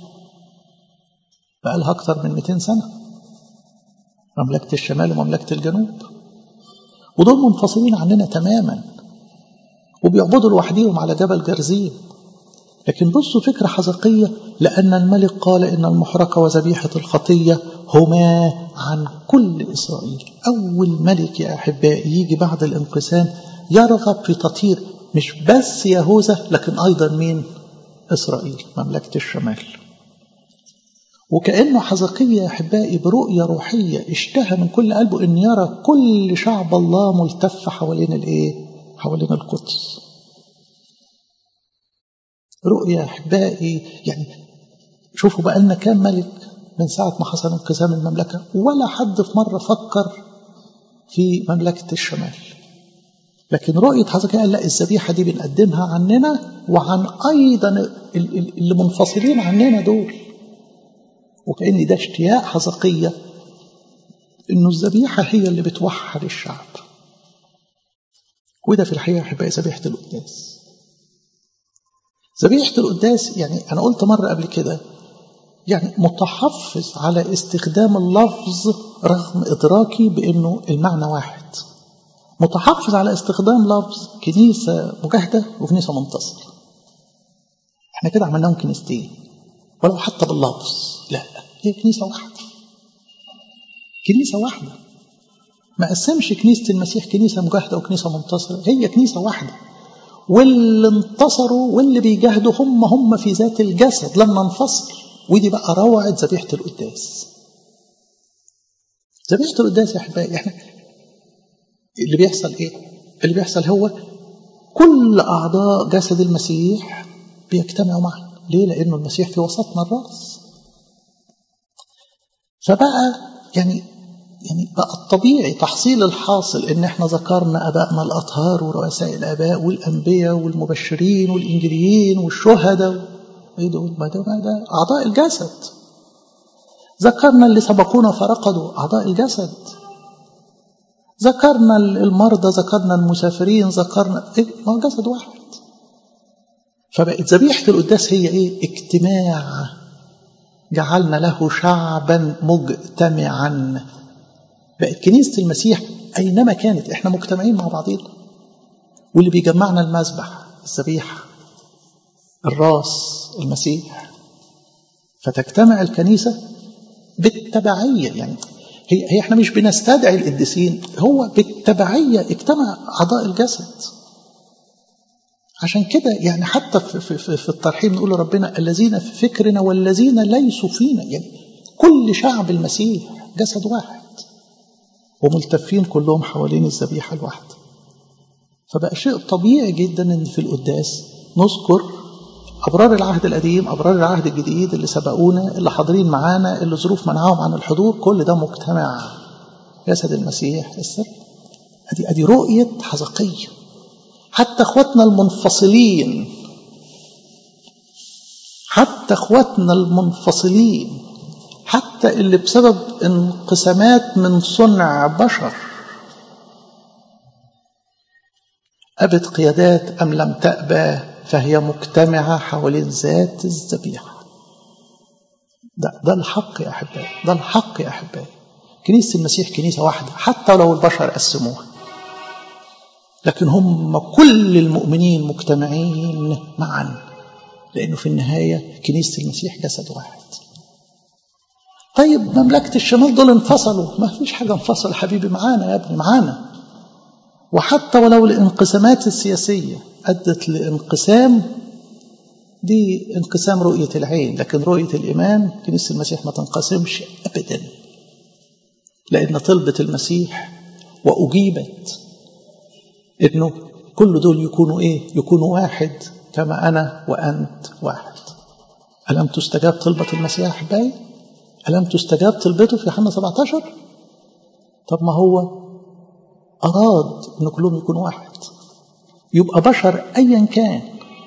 بقالها أكثر من 200 سنة مملكة الشمال ومملكة الجنوب ودول منفصلين عننا تماما وبيعبدوا لوحديهم على جبل جرزيم لكن بصوا فكرة حزقية لأن الملك قال إن المحرقة وذبيحة الخطية هما عن كل إسرائيل أول ملك يا أحبائي يجي بعد الانقسام يرغب في تطهير مش بس يهوذا لكن أيضا مين إسرائيل مملكة الشمال وكأنه حزقية يا أحبائي برؤية روحية اشتهى من كل قلبه أن يرى كل شعب الله ملتف حوالين الإيه؟ حوالين القدس رؤية أحبائي يعني شوفوا بقى لنا كام ملك من ساعة ما حصل انقسام المملكة ولا حد في مرة فكر في مملكة الشمال لكن رؤية حزقية قال لا الذبيحة دي بنقدمها عننا وعن أيضا اللي منفصلين عننا دول وكأن ده اشتياق حزقية إنه الذبيحة هي اللي بتوحد الشعب وده في الحقيقة أحبائي ذبيحة القداس ذبيحة القداس يعني أنا قلت مرة قبل كده يعني متحفظ على استخدام اللفظ رغم إدراكي بأنه المعنى واحد متحفظ على استخدام لفظ كنيسة مجاهدة وكنيسة منتصرة احنا كده عملناهم كنيستين ولو حتى باللفظ لا هي كنيسة واحدة كنيسة واحدة ما قسمش كنيسة المسيح كنيسة مجاهدة وكنيسة منتصرة هي كنيسة واحدة واللي انتصروا واللي بيجاهدوا هم هم في ذات الجسد لما انفصل ودي بقى روعة ذبيحة القداس ذبيحة القداس يا أحبائي احنا اللي بيحصل ايه؟ اللي بيحصل هو كل أعضاء جسد المسيح بيجتمعوا معا ليه؟ لأنه المسيح في وسطنا الرأس فبقى يعني يعني بقى الطبيعي تحصيل الحاصل ان احنا ذكرنا ابائنا الاطهار ورؤساء الاباء والانبياء والمبشرين والانجيليين والشهداء ايه دول ما ده ما ده اعضاء الجسد ذكرنا اللي سبقونا فرقدوا اعضاء الجسد ذكرنا المرضى ذكرنا المسافرين ذكرنا ايه ما هو جسد واحد فبقت ذبيحه القداس هي ايه اجتماع جعلنا له شعبا مجتمعا بقت كنيسة المسيح أينما كانت إحنا مجتمعين مع بعضينا واللي بيجمعنا المذبح الذبيحة الراس المسيح فتجتمع الكنيسة بالتبعية يعني هي, هي احنا مش بنستدعي القديسين هو بالتبعية اجتمع أعضاء الجسد عشان كده يعني حتى في, في, في الترحيم نقول لربنا الذين في فكرنا والذين ليسوا فينا يعني كل شعب المسيح جسد واحد وملتفين كلهم حوالين الذبيحة الواحدة فبقى شيء طبيعي جدا ان في القداس نذكر أبرار العهد القديم أبرار العهد الجديد اللي سبقونا اللي حاضرين معانا اللي ظروف منعهم عن الحضور كل ده مجتمع جسد المسيح السر أدي, أدي رؤية حزقية حتى اخواتنا المنفصلين حتى اخواتنا المنفصلين حتى اللي بسبب انقسامات من صنع بشر أبت قيادات أم لم تأبى فهي مجتمعة حوالين ذات الذبيحة ده, ده الحق يا أحبائي ده الحق يا أحبائي كنيسة المسيح كنيسة واحدة حتى لو البشر قسموها لكن هم كل المؤمنين مجتمعين معا لأنه في النهاية كنيسة المسيح جسد واحد طيب مملكة الشمال دول انفصلوا ما فيش حاجة انفصل حبيبي معانا يا ابني معانا وحتى ولو الانقسامات السياسية أدت لانقسام دي انقسام رؤية العين لكن رؤية الإيمان كنيسة المسيح ما تنقسمش أبدا لأن طلبة المسيح وأجيبت إنه كل دول يكونوا إيه يكونوا واحد كما أنا وأنت واحد ألم تستجاب طلبة المسيح أحبائي ألم تستجاب طلبته في يوحنا 17 طب ما هو أراد أن كلهم يكونوا واحد يبقى بشر أيا كان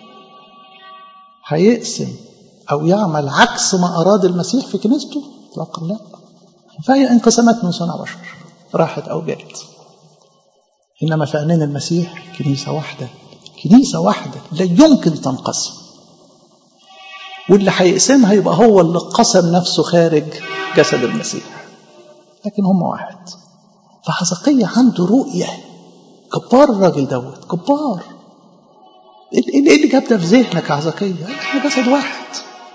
هيقسم أو يعمل عكس ما أراد المسيح في كنيسته إطلاقا لا فهي انقسامات من صنع بشر راحت أو جت إنما في عينين المسيح كنيسة واحدة كنيسة واحدة لا يمكن تنقسم واللي هيقسمها يبقى هو اللي قسم نفسه خارج جسد المسيح لكن هم واحد فحزقية عنده رؤية جبار الراجل دوت جبار ايه اللي جاب ده في ذهنك يا حزقية؟ احنا جسد واحد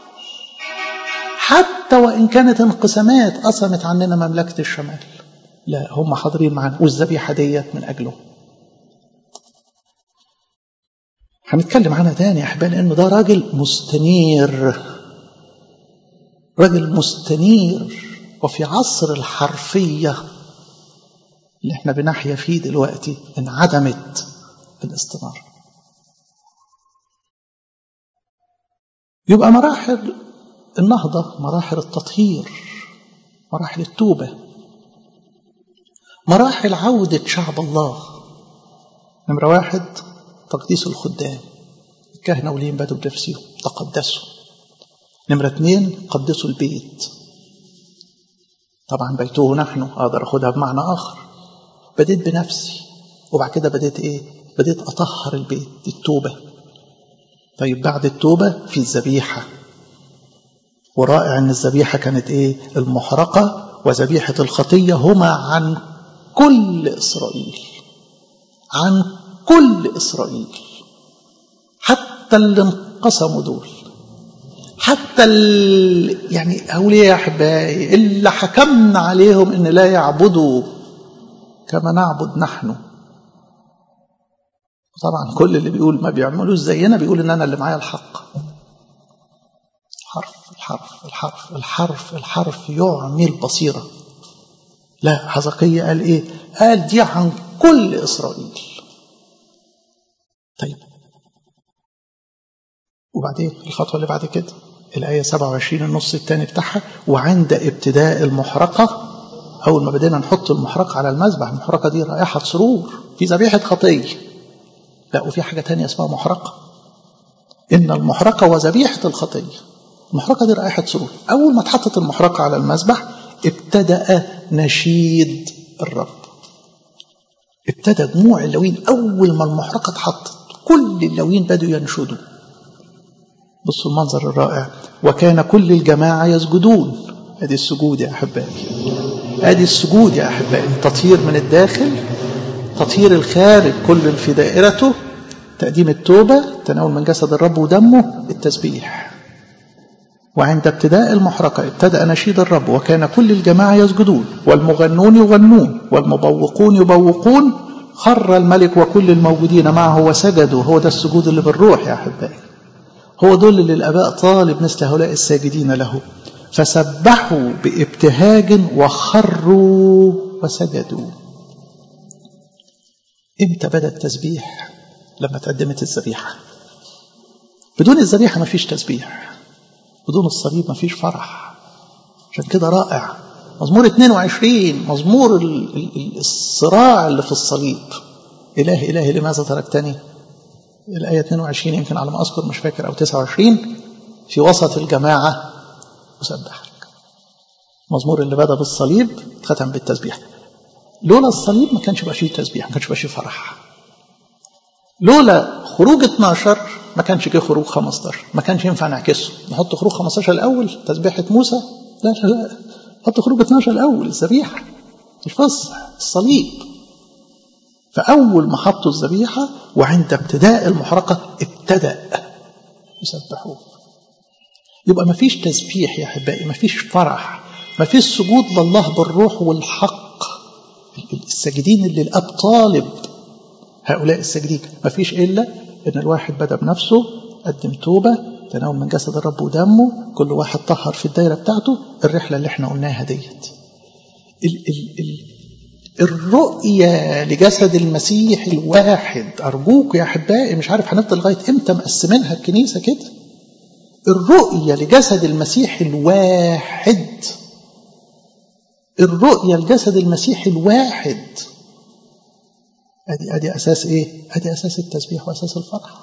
حتى وان كانت انقسامات قسمت عننا مملكة الشمال لا هم حاضرين معانا والذبيحة ديت من أجله هنتكلم عنها تاني يا أحبائي لأنه ده راجل مستنير راجل مستنير وفي عصر الحرفية اللي احنا بنحيا فيه دلوقتي انعدمت الاستنارة يبقى مراحل النهضة مراحل التطهير مراحل التوبة مراحل عودة شعب الله نمرة واحد تقديس الخدام الكهنة وليهم بدوا بنفسهم تقدسوا نمرة اثنين قدسوا البيت طبعا بيته نحن أقدر أخدها بمعنى آخر بديت بنفسي وبعد كده بديت إيه بديت أطهر البيت دي التوبة طيب بعد التوبة في الذبيحة ورائع أن الذبيحة كانت إيه المحرقة وذبيحة الخطية هما عن كل إسرائيل عن كل إسرائيل حتى اللي انقسموا دول حتى ال... يعني أقول إيه يا أحبائي اللي حكمنا عليهم إن لا يعبدوا كما نعبد نحن طبعا كل اللي بيقول ما بيعملوش زينا بيقول إن أنا اللي معايا الحق الحرف الحرف الحرف الحرف الحرف يعمي البصيرة لا حزقية قال إيه قال دي عن كل إسرائيل طيب وبعدين الخطوة اللي بعد كده الآية 27 النص الثاني بتاعها وعند ابتداء المحرقة أول ما بدينا نحط المحرقة على المذبح المحرقة دي رائحة سرور في ذبيحة خطية لا وفي حاجة تانية اسمها محرقة إن المحرقة وذبيحة الخطية المحرقة دي رائحة سرور أول ما اتحطت المحرقة على المذبح ابتدأ نشيد الرب ابتدى جموع اللوين أول ما المحرقة اتحطت كل اللوين بدوا ينشدوا بصوا المنظر الرائع وكان كل الجماعة يسجدون ادي السجود يا احبائي ادي السجود يا احبائي تطهير من الداخل تطهير الخارج كل في دائرته تقديم التوبة تناول من جسد الرب ودمه التسبيح وعند ابتداء المحرقة ابتدأ نشيد الرب وكان كل الجماعة يسجدون والمغنون يغنون والمبوقون يبوقون خر الملك وكل الموجودين معه وسجدوا هو ده السجود اللي بالروح يا أحبائي هو دول اللي الآباء طالب مثل هؤلاء الساجدين له فسبحوا بابتهاج وخروا وسجدوا امتى بدا التسبيح لما تقدمت الذبيحه بدون الذبيحه ما فيش تسبيح بدون الصليب ما فيش فرح عشان كده رائع مزمور 22 مزمور الصراع اللي في الصليب إله إلهي لماذا تركتني الآية 22 يمكن على ما أذكر مش فاكر أو 29 في وسط الجماعة أسبحك مزمور اللي بدأ بالصليب ختم بالتسبيح لولا الصليب ما كانش يبقى فيه تسبيح ما كانش يبقى فيه فرح لولا خروج 12 ما كانش جه خروج 15 ما كانش ينفع نعكسه نحط خروج 15 الاول تسبيحه موسى لا لا لا حط خروج 12 الاول الذبيحه الفصح الصليب فاول ما حطوا الذبيحه وعند ابتداء المحرقه ابتدا يسبحوه يبقى ما فيش تسبيح يا احبائي ما فيش فرح ما فيش سجود لله بالروح والحق الساجدين اللي الاب طالب هؤلاء الساجدين ما فيش الا ان الواحد بدا بنفسه قدم توبه تناول من جسد الرب ودمه كل واحد طهر في الدايره بتاعته الرحله اللي احنا قلناها ديت ال ال ال الرؤية لجسد المسيح الواحد أرجوك يا أحبائي مش عارف هنفضل لغاية إمتى مقسمينها الكنيسة كده الرؤية لجسد المسيح الواحد الرؤية لجسد المسيح الواحد ادي ادي اساس ايه ادي اساس التسبيح واساس الفرح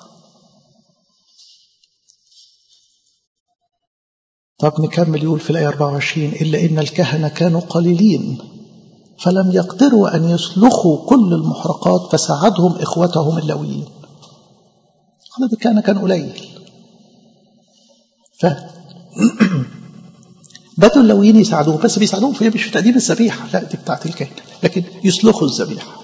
طب نكمل يقول في الآية 24 إلا إن الكهنة كانوا قليلين فلم يقدروا أن يسلخوا كل المحرقات فساعدهم إخوتهم اللويين عدد الكهنة كان قليل ف بدوا اللويين يساعدوهم بس بيساعدوهم في مش في تقديم الذبيحة لا دي بتاعت الكهنة لكن يسلخوا الذبيحة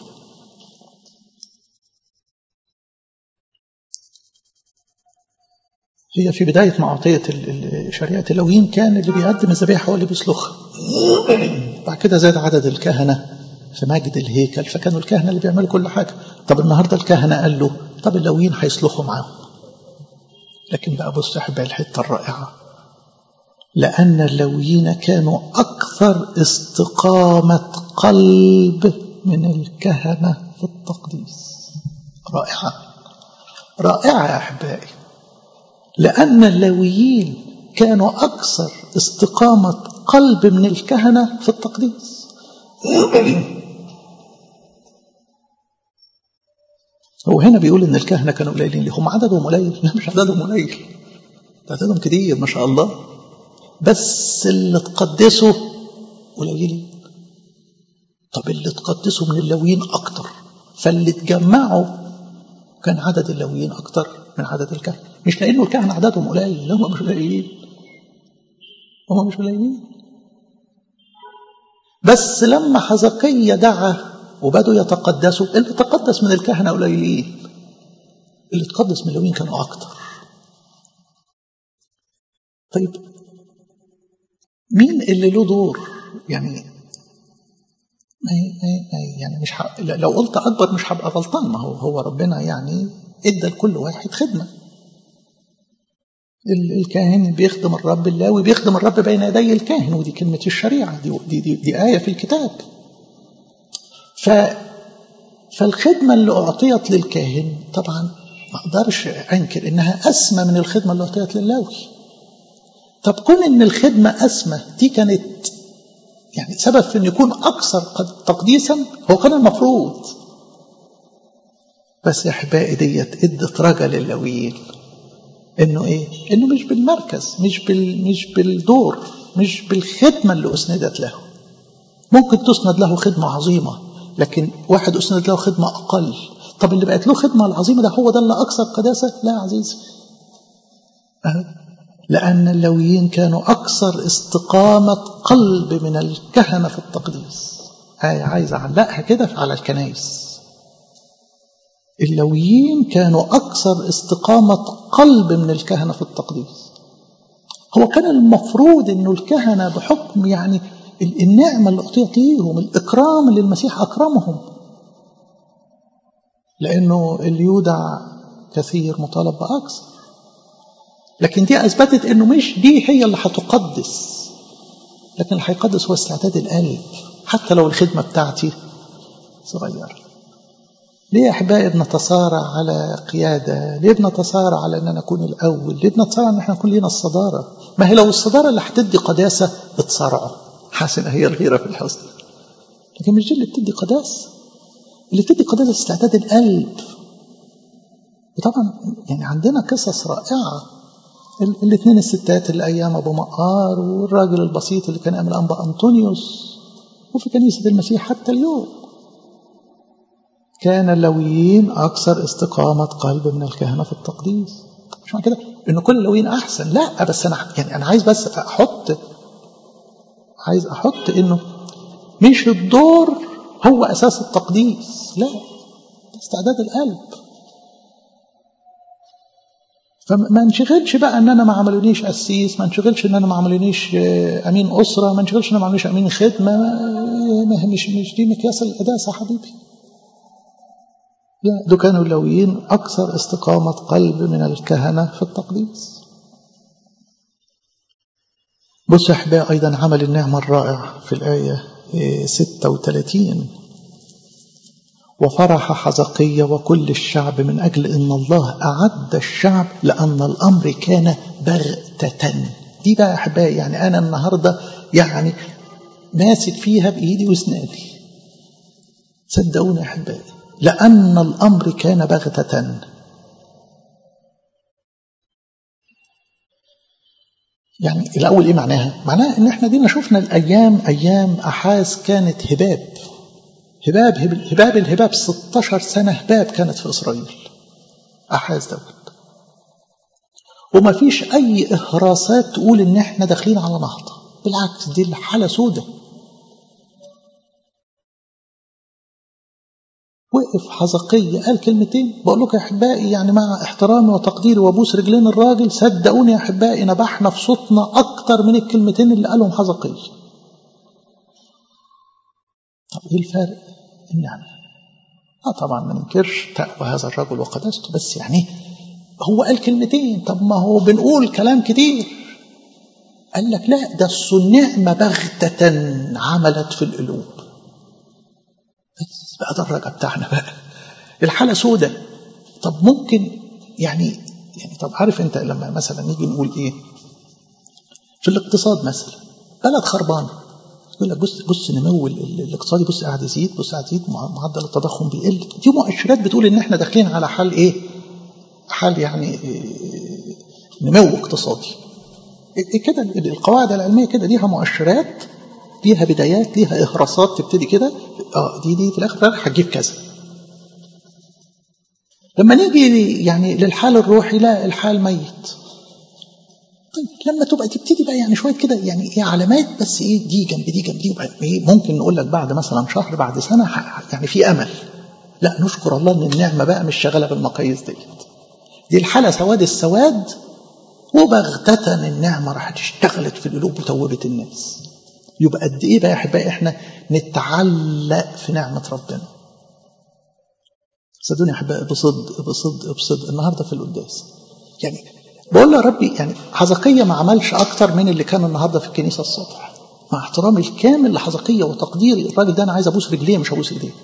هي في بداية معطية شريعة اللويين كان اللي بيقدم الذبيحة هو اللي بيسلخها بعد كده زاد عدد الكهنة في مجد الهيكل فكانوا الكهنة اللي بيعملوا كل حاجة طب النهاردة الكهنة قال له طب اللويين هيسلخوا معاهم لكن بقى بص أحبائي الحتة الرائعة لأن اللويين كانوا أكثر استقامة قلب من الكهنة في التقديس رائعة رائعة يا أحبائي لأن اللويين كانوا أكثر استقامة قلب من الكهنة في التقديس هو هنا بيقول إن الكهنة كانوا قليلين ليه هم عددهم قليل لا مش عددهم قليل ده عددهم كتير ما شاء الله بس اللي تقدسوا قليلين طب اللي تقدسوا من اللويين أكتر فاللي اتجمعوا كان عدد اللويين أكتر من عدد الكهنة مش لأنه الكهنة عددهم قليل هم مش قليلين هم مش قليلين بس لما حزقية دعا وبدوا يتقدسوا اللي تقدس من الكهنة قليلين اللي تقدس من اللويين كانوا أكتر طيب مين اللي له دور يعني ما يعني مش ح... لو قلت اكبر مش هبقى غلطان ما هو هو ربنا يعني ادى لكل واحد خدمه الكاهن بيخدم الرب اللاوي بيخدم الرب بين يدي الكاهن ودي كلمة الشريعة دي, دي, دي, دي آية في الكتاب ف فالخدمة اللي أعطيت للكاهن طبعا ما أقدرش أنكر إنها أسمى من الخدمة اللي أعطيت للاوي طب كون إن الخدمة أسمى دي كانت يعني سبب في إن يكون أكثر تقديسا هو كان المفروض بس يا أحبائي ديت ادت رجا للاويين انه ايه انه مش بالمركز مش بال مش بالدور مش بالخدمه اللي اسندت له ممكن تسند له خدمه عظيمه لكن واحد اسند له خدمه اقل طب اللي بقت له خدمه العظيمه ده هو ده اللي اكثر قداسه لا يا عزيزي لأن اللويين كانوا أكثر استقامة قلب من الكهنة في التقديس آية عايز أعلقها كده على الكنائس اللويين كانوا أكثر استقامة قلب من الكهنة في التقديس هو كان المفروض أنه الكهنة بحكم يعني النعمة اللي أعطيت ليهم الإكرام اللي المسيح أكرمهم لأنه اللي يودع كثير مطالب بأكثر لكن دي أثبتت أنه مش دي هي اللي هتقدس لكن اللي هيقدس هو استعداد القلب حتى لو الخدمة بتاعتي صغيرة ليه يا أحبائي بنتصارع على قيادة ليه بنتصارع على أن أنا أكون الأول ليه بنتصارع أن احنا نكون لنا الصدارة ما هي لو الصدارة اللي هتدي قداسة بتصارعوا حاسن هي الغيرة في الحزن لكن مش دي اللي بتدي قداسة اللي بتدي قداسة استعداد القلب وطبعا يعني عندنا قصص رائعة الاثنين الستات اللي أيام أبو مقار والراجل البسيط اللي كان أمل أنبا أنطونيوس وفي كنيسة المسيح حتى اليوم كان اللويين أكثر استقامة قلب من الكهنة في التقديس مش معنى كده إن كل اللويين أحسن لا بس أنا يعني أنا عايز بس أحط عايز أحط إنه مش الدور هو أساس التقديس لا استعداد القلب فما انشغلش بقى ان انا ما عملونيش قسيس ما انشغلش ان انا ما عملونيش امين اسره ما انشغلش ان انا ما عملونيش امين خدمه ما مش مش دي مقياس القداسه حبيبي لا دول كانوا اللويين اكثر استقامه قلب من الكهنه في التقديس بص يا احبائي ايضا عمل النعمه الرائع في الايه 36 وفرح حزقية وكل الشعب من أجل أن الله أعد الشعب لأن الأمر كان بغتة دي بقى أحبائي يعني أنا النهاردة يعني ماسك فيها بإيدي واسناني صدقوني يا أحبائي لأن الأمر كان بغتة يعني الأول إيه معناها؟ معناها إن إحنا دينا شفنا الأيام أيام أحاز كانت هباب هباب هباب الهباب 16 سنة هباب كانت في إسرائيل أحاز دوت وما فيش أي إهراسات تقول إن إحنا داخلين على نهضة بالعكس دي الحالة سودة وقف حزقية قال كلمتين بقول لكم يا أحبائي يعني مع احترامي وتقديري وابوس رجلين الراجل صدقوني يا أحبائي نبحنا في صوتنا أكتر من الكلمتين اللي قالهم حزقية طب ايه الفرق؟ النعمة. اه طبعا ما ننكرش تقوى هذا الرجل وقداسته بس يعني هو قال كلمتين طب ما هو بنقول كلام كتير قال لك لا ده النعمة بغتة عملت في القلوب بس بقى ده الرجع بتاعنا بقى الحالة سودة طب ممكن يعني يعني طب عارف انت لما مثلا نيجي نقول ايه في الاقتصاد مثلا بلد خربانه يقول لك بص بص نمو الاقتصادي بص قاعد يزيد بص قاعد يزيد معدل التضخم بيقل دي مؤشرات بتقول ان احنا داخلين على حال ايه؟ حال يعني إيه نمو اقتصادي. إيه كده القواعد العلميه كده ليها مؤشرات ليها بدايات ليها اهراسات تبتدي كده اه دي دي في الاخر هتجيب كذا. لما نيجي يعني للحال الروحي لا الحال ميت. طيب لما تبقى تبتدي بقى يعني شويه كده يعني ايه علامات بس ايه دي جنب دي جنب دي إيه ممكن نقول لك بعد مثلا شهر بعد سنه يعني في امل لا نشكر الله ان النعمه بقى مش شغاله بالمقاييس ديت دي الحاله سواد السواد وبغتة النعمه راحت اشتغلت في القلوب وتوبت الناس يبقى قد ايه بقى يا احبائي احنا نتعلق في نعمه ربنا صدقوني يا احبائي بصدق بصدق بصدق النهارده في القداس يعني بقول له يا ربي يعني حزقية ما عملش أكتر من اللي كان النهارده في الكنيسة الصبح مع احترامي الكامل لحزقية وتقديري الراجل ده أنا عايز أبوس رجليه مش أبوس إيديه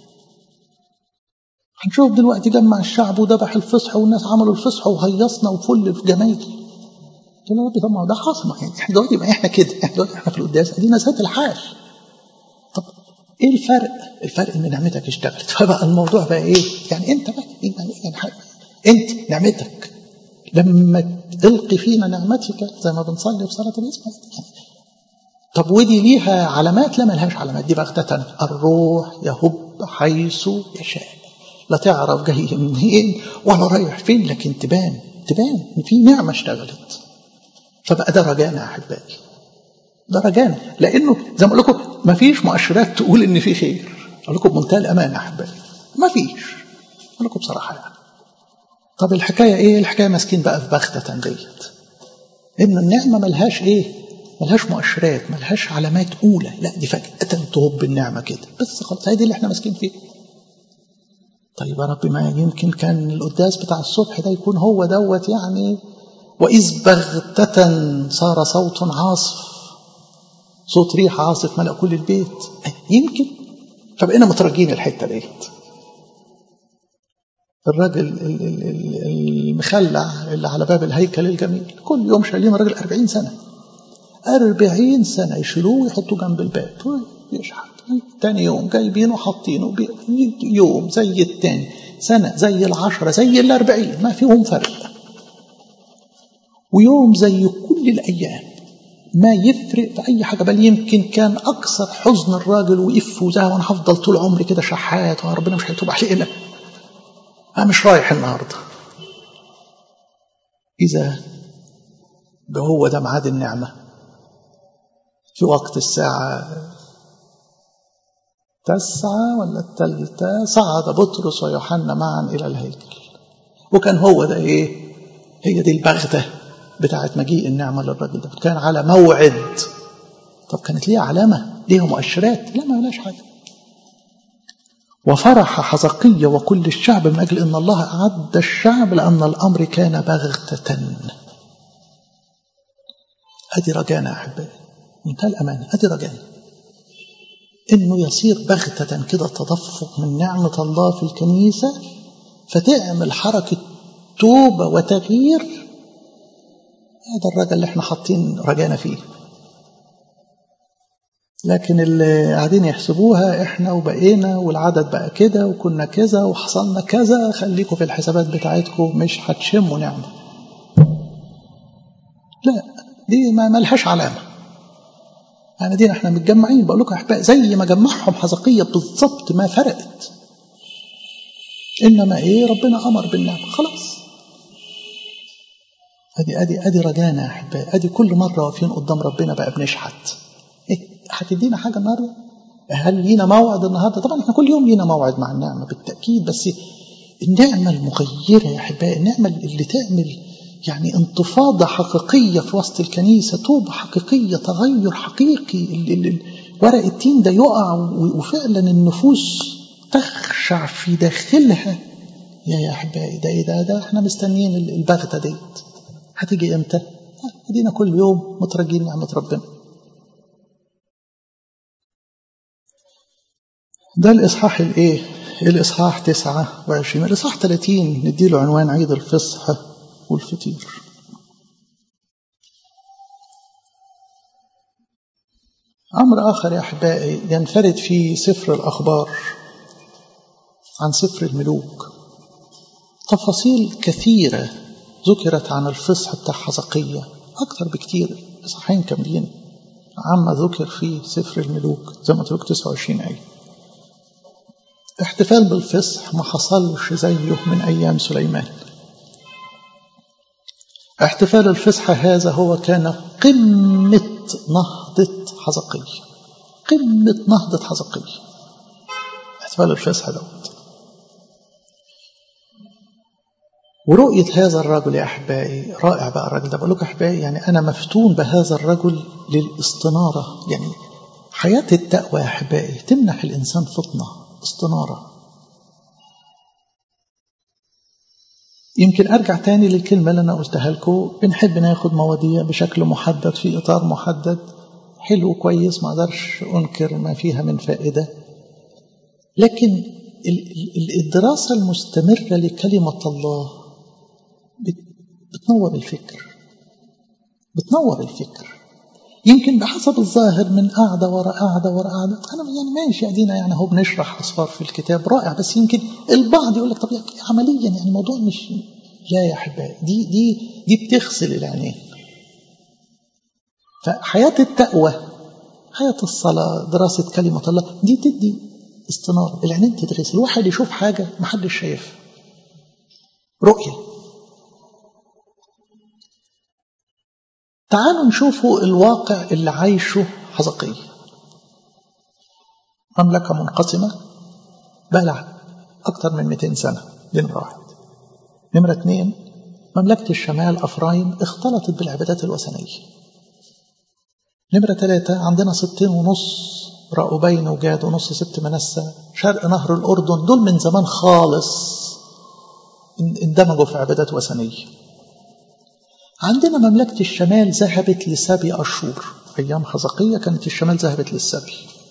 هنشوف دلوقتي جمع الشعب وذبح الفصح والناس عملوا الفصح وهيصنا وفل في جمايل قلت له يا ربي طب ما ده حصل يعني احنا دلوقتي ما احنا كده احنا دلوقتي احنا في القداس ادينا ذات الحال طب ايه الفرق؟ الفرق ان نعمتك اشتغلت فبقى الموضوع بقى ايه؟ يعني انت بقى يعني, يعني انت نعمتك لما تلقي فينا نعمتك زي ما بنصلي في صلاة الاسم طب ودي ليها علامات لا ملهاش علامات دي بغتة الروح يهب حيث يشاء لا تعرف جاي منين ولا رايح فين لكن تبان تبان ان في نعمه اشتغلت فبقى ده رجانا يا احبائي ده رجانا لانه زي ما اقول لكم ما فيش مؤشرات تقول ان في خير اقول لكم بمنتهى الامانه يا احبائي ما فيش اقول لكم بصراحه يعني طب الحكايه ايه الحكايه ماسكين بقى في بغته ديت ان النعمه ملهاش ايه ملهاش مؤشرات ملهاش علامات اولى لا دي فجاه تهب النعمه كده بس خلاص هي دي اللي احنا ماسكين فيها طيب يا رب ما يمكن كان القداس بتاع الصبح ده يكون هو دوت يعني وإذ بغتة صار صوت عاصف صوت ريح عاصف ملأ كل البيت يمكن فبقينا مترجين الحتة ديت الراجل المخلع اللي على باب الهيكل الجميل كل يوم شايلين الراجل أربعين سنة أربعين سنة يشيلوه ويحطوه جنب الباب يشحت تاني يوم جايبينه وحاطينه يوم زي التاني سنة زي العشرة زي الأربعين ما فيهم فرق ويوم زي كل الأيام ما يفرق في أي حاجة بل يمكن كان أكثر حزن الراجل وقف وزاه وأنا هفضل طول عمري كده شحات وربنا مش هيتوب عليه إلا أنا مش رايح النهاردة إذا هو ده ميعاد النعمة في وقت الساعة تسعة ولا الثالثة صعد بطرس ويوحنا معا إلى الهيكل وكان هو ده إيه هي دي البغتة بتاعت مجيء النعمة للراجل ده كان على موعد طب كانت ليها علامة ليها مؤشرات لا ما لهاش حاجة وفرح حزقية وكل الشعب من أجل أن الله أعد الشعب لأن الأمر كان بغتة أدي رجانا أحبائي منتهى الأمانة أدي رجانا إنه يصير بغتة كده تدفق من نعمة الله في الكنيسة فتعمل حركة توبة وتغيير هذا الرجل اللي احنا حاطين رجانا فيه لكن اللي قاعدين يحسبوها احنا وبقينا والعدد بقى كده وكنا كذا وحصلنا كذا خليكم في الحسابات بتاعتكم مش هتشموا نعمة لا دي ما ملهاش علامة يعني دينا احنا متجمعين بقول لكم احباء زي ما جمعهم حزقية بالظبط ما فرقت انما ايه ربنا امر بالنعمة خلاص ادي ادي ادي رجانا يا احباء ادي كل مره واقفين قدام ربنا بقى بنشحت ايه هتدينا حاجه النهارده هل لينا موعد النهارده طبعا احنا كل يوم لينا موعد مع النعمه بالتاكيد بس النعمه المغيره يا احباء النعمه اللي تعمل يعني انتفاضة حقيقية في وسط الكنيسة توبة حقيقية تغير حقيقي ورق التين ده يقع وفعلا النفوس تخشع في داخلها يا يا أحبائي ده إيه ده ده احنا مستنيين البغتة ديت هتيجي امتى؟ ادينا كل يوم مترجين نعمة ربنا. ده الإصحاح الإيه؟ الإصحاح 29 الإصحاح 30 نديله عنوان عيد الفصح والفطير. أمر آخر يا أحبائي ينفرد في سفر الأخبار عن سفر الملوك تفاصيل كثيرة ذكرت عن الفصح بتاع حزقية أكثر بكتير إصحاحين كاملين عما ذكر في سفر الملوك زي ما قلت 29 آية احتفال بالفصح ما حصلش زيه من أيام سليمان احتفال الفصح هذا هو كان قمة نهضة حزقية قمة نهضة حزقية احتفال الفصح دوت ورؤية هذا الرجل يا أحبائي رائع بقى الرجل ده بقول لكم أحبائي يعني أنا مفتون بهذا الرجل للاستنارة يعني حياة التقوى يا أحبائي تمنح الإنسان فطنة استنارة يمكن أرجع تاني للكلمة اللي أنا قلتها لكم بنحب ناخد مواضيع بشكل محدد في إطار محدد حلو كويس ما أقدرش أنكر ما فيها من فائدة لكن الدراسة المستمرة لكلمة الله بتنور الفكر بتنور الفكر يمكن بحسب الظاهر من قاعدة ورا قاعدة ورا قاعدة أنا يعني ماشي أدينا يعني هو بنشرح أصفار في الكتاب رائع بس يمكن البعض يقول لك طب يعني عمليا يعني الموضوع مش لا يا أحبائي دي دي دي بتغسل العينين فحياة التقوى حياة الصلاة دراسة كلمة الله دي تدي استنارة العينين تتغسل الواحد يشوف حاجة محدش شايفها رؤية تعالوا نشوفوا الواقع اللي عايشه حزقية مملكة منقسمة بقى أكثر من 200 سنة دي نمرة واحد نمرة اثنين مملكة الشمال أفرايم اختلطت بالعبادات الوثنية نمرة ثلاثة عندنا ستين ونص رأوبين وجاد ونص سبت منسى شرق نهر الأردن دول من زمان خالص اندمجوا في عبادات وثنية عندنا مملكة الشمال ذهبت لسبي أشور أيام حزقية كانت الشمال ذهبت للسبي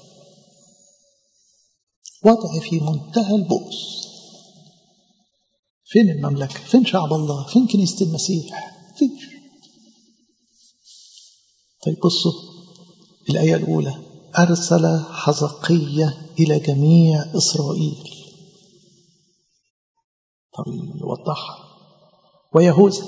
وضع في منتهى البؤس فين المملكة فين شعب الله فين كنيسة المسيح فيش طيب بصوا الآية الأولى أرسل حزقية إلى جميع إسرائيل طب يوضحها ويهوذا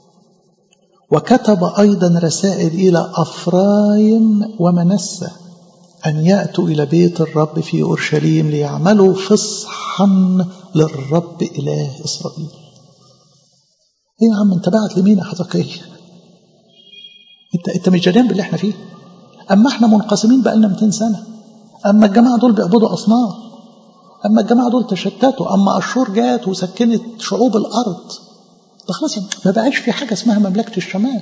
وكتب أيضا رسائل إلى أفرايم ومنسى أن يأتوا إلى بيت الرب في أورشليم ليعملوا فصحا للرب إله إسرائيل إيه يا عم أنت بعت لمين يا حزقية أنت أنت مش جديان باللي إحنا فيه أما إحنا منقسمين بقالنا 200 سنة أما الجماعة دول بيعبدوا أصنام أما الجماعة دول تشتتوا أما أشور جات وسكنت شعوب الأرض ده خلاص ما بقاش في حاجة اسمها مملكة الشمال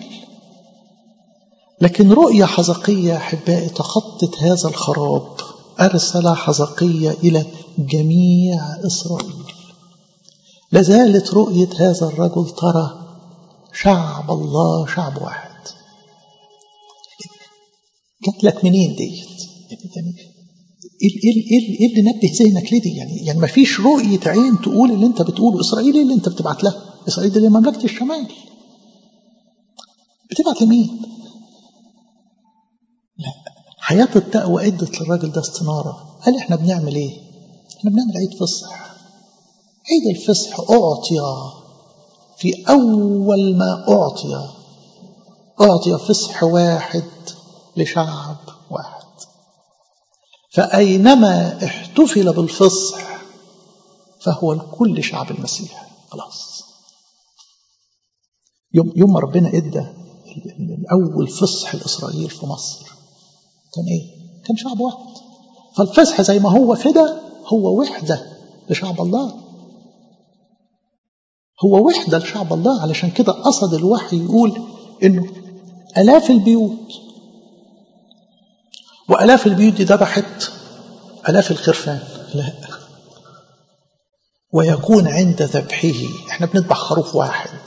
لكن رؤية حزقية أحبائي تخطت هذا الخراب أرسل حزقية إلى جميع إسرائيل لازالت رؤية هذا الرجل ترى شعب الله شعب واحد جات لك منين ديت يعني ايه ايه ايه اللي نبه ذهنك ليه دي يعني يعني ما فيش رؤيه عين تقول اللي انت بتقوله اسرائيل ايه اللي انت بتبعت لها اسرائيل دي اللي مملكه الشمال بتبعت لمين لا حياه التقوى ادت للراجل ده استناره قال احنا بنعمل ايه احنا بنعمل عيد فصح عيد الفصح اعطي في اول ما اعطي اعطي فصح واحد لشعب واحد فأينما احتفل بالفصح فهو لكل شعب المسيح خلاص يوم يوم ما ربنا ادى الاول فصح لاسرائيل في مصر كان ايه؟ كان شعب واحد فالفصح زي ما هو كده هو وحده لشعب الله هو وحده لشعب الله علشان كده قصد الوحي يقول انه الاف البيوت والاف البيوت دي ذبحت الاف الخرفان لا ويكون عند ذبحه احنا بنذبح خروف واحد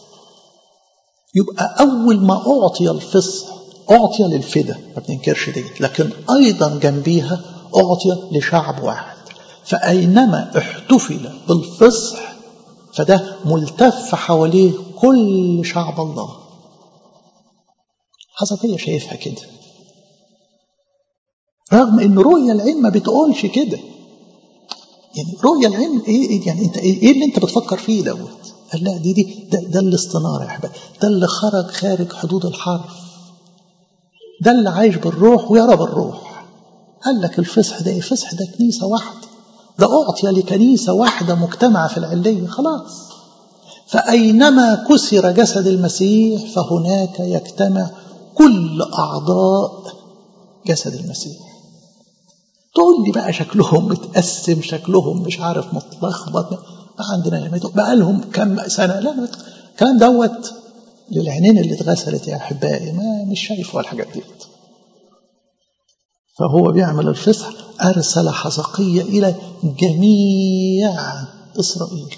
يبقى اول ما اعطي الفصح اعطي للفدا ما بننكرش ديت لكن ايضا جنبيها اعطي لشعب واحد فاينما احتفل بالفصح فده ملتف حواليه كل شعب الله حزقية شايفها كده رغم ان رؤية العين ما بتقولش كده يعني رؤية العين ايه يعني انت ايه اللي انت بتفكر فيه دوت قال لا دي دي ده, ده الاستنارة يا احباب ده اللي خرج خارج حدود الحرف ده اللي عايش بالروح ويرى بالروح قال لك الفصح ده ايه الفصح ده كنيسة واحدة ده أعطي لكنيسة واحدة مجتمعة في العلية خلاص فأينما كسر جسد المسيح فهناك يجتمع كل أعضاء جسد المسيح تقول لي بقى شكلهم متقسم شكلهم مش عارف متلخبط بقى عندنا بقى لهم كم سنة لا الكلام دوت للعينين اللي اتغسلت يا أحبائي ما مش شايفوا الحاجات ديت فهو بيعمل الفصح أرسل حزقية إلى جميع إسرائيل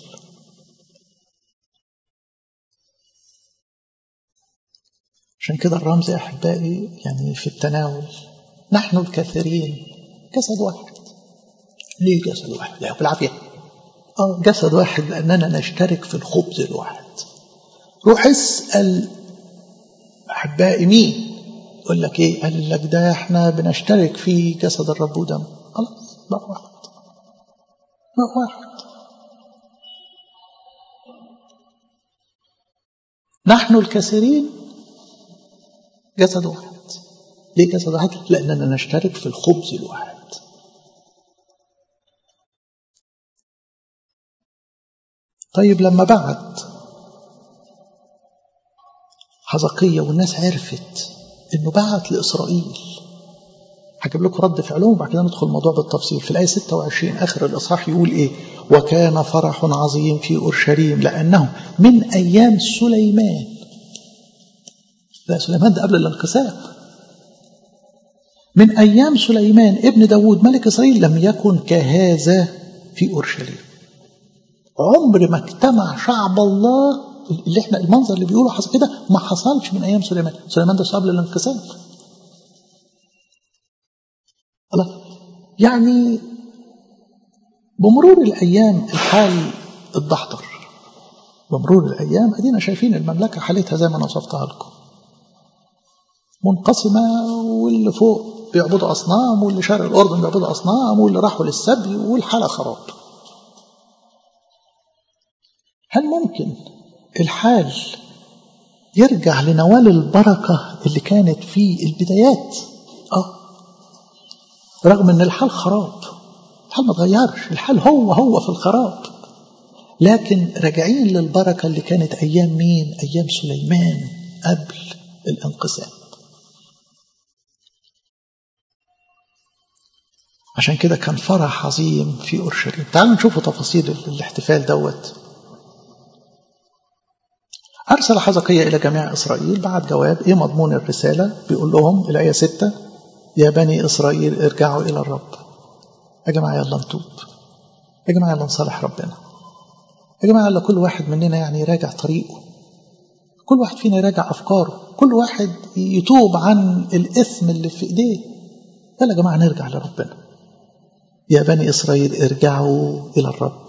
عشان كده الرمز يا أحبائي يعني في التناول نحن الكثيرين جسد واحد ليه جسد واحد؟ لا بالعافية اه جسد واحد لأننا نشترك في الخبز الواحد روح اسأل أحبائي مين يقول لك ايه قال لك ده احنا بنشترك في جسد الرب ودم خلاص بقى واحد بقى واحد نحن الكثيرين جسد واحد ليه جسد واحد لاننا نشترك في الخبز الواحد طيب لما بعت حزقية والناس عرفت انه بعت لاسرائيل هجيب لكم رد فعلهم وبعد كده ندخل الموضوع بالتفصيل في الايه 26 اخر الاصحاح يقول ايه وكان فرح عظيم في اورشليم لانه من ايام سليمان لا سليمان ده قبل الانقسام من ايام سليمان ابن داود ملك اسرائيل لم يكن كهذا في اورشليم عمر ما اجتمع شعب الله اللي احنا المنظر اللي بيقولوا حصل كده ما حصلش من ايام سليمان سليمان ده قبل الانقسام الله يعني بمرور الايام الحال اتدحضر بمرور الايام ادينا شايفين المملكه حالتها زي ما انا وصفتها لكم منقسمه واللي فوق بيعبدوا اصنام واللي شرق الاردن بيعبدوا اصنام واللي راحوا للسبي والحاله خراب هل ممكن الحال يرجع لنوال البركة اللي كانت في البدايات اه رغم ان الحال خراب الحال ما اتغيرش الحال هو هو في الخراب لكن راجعين للبركة اللي كانت أيام مين أيام سليمان قبل الانقسام عشان كده كان فرح عظيم في أورشليم تعالوا نشوفوا تفاصيل الاحتفال دوت أرسل حزقية إلى جميع إسرائيل بعد جواب إيه مضمون الرسالة بيقول لهم الآية ستة يا بني إسرائيل ارجعوا إلى الرب يا جماعة يلا نتوب يا جماعة يلا نصالح ربنا يا جماعة يلا كل واحد مننا يعني يراجع طريقه كل واحد فينا يراجع أفكاره كل واحد يتوب عن الإثم اللي في إيديه يلا يا جماعة نرجع لربنا يا بني إسرائيل ارجعوا إلى الرب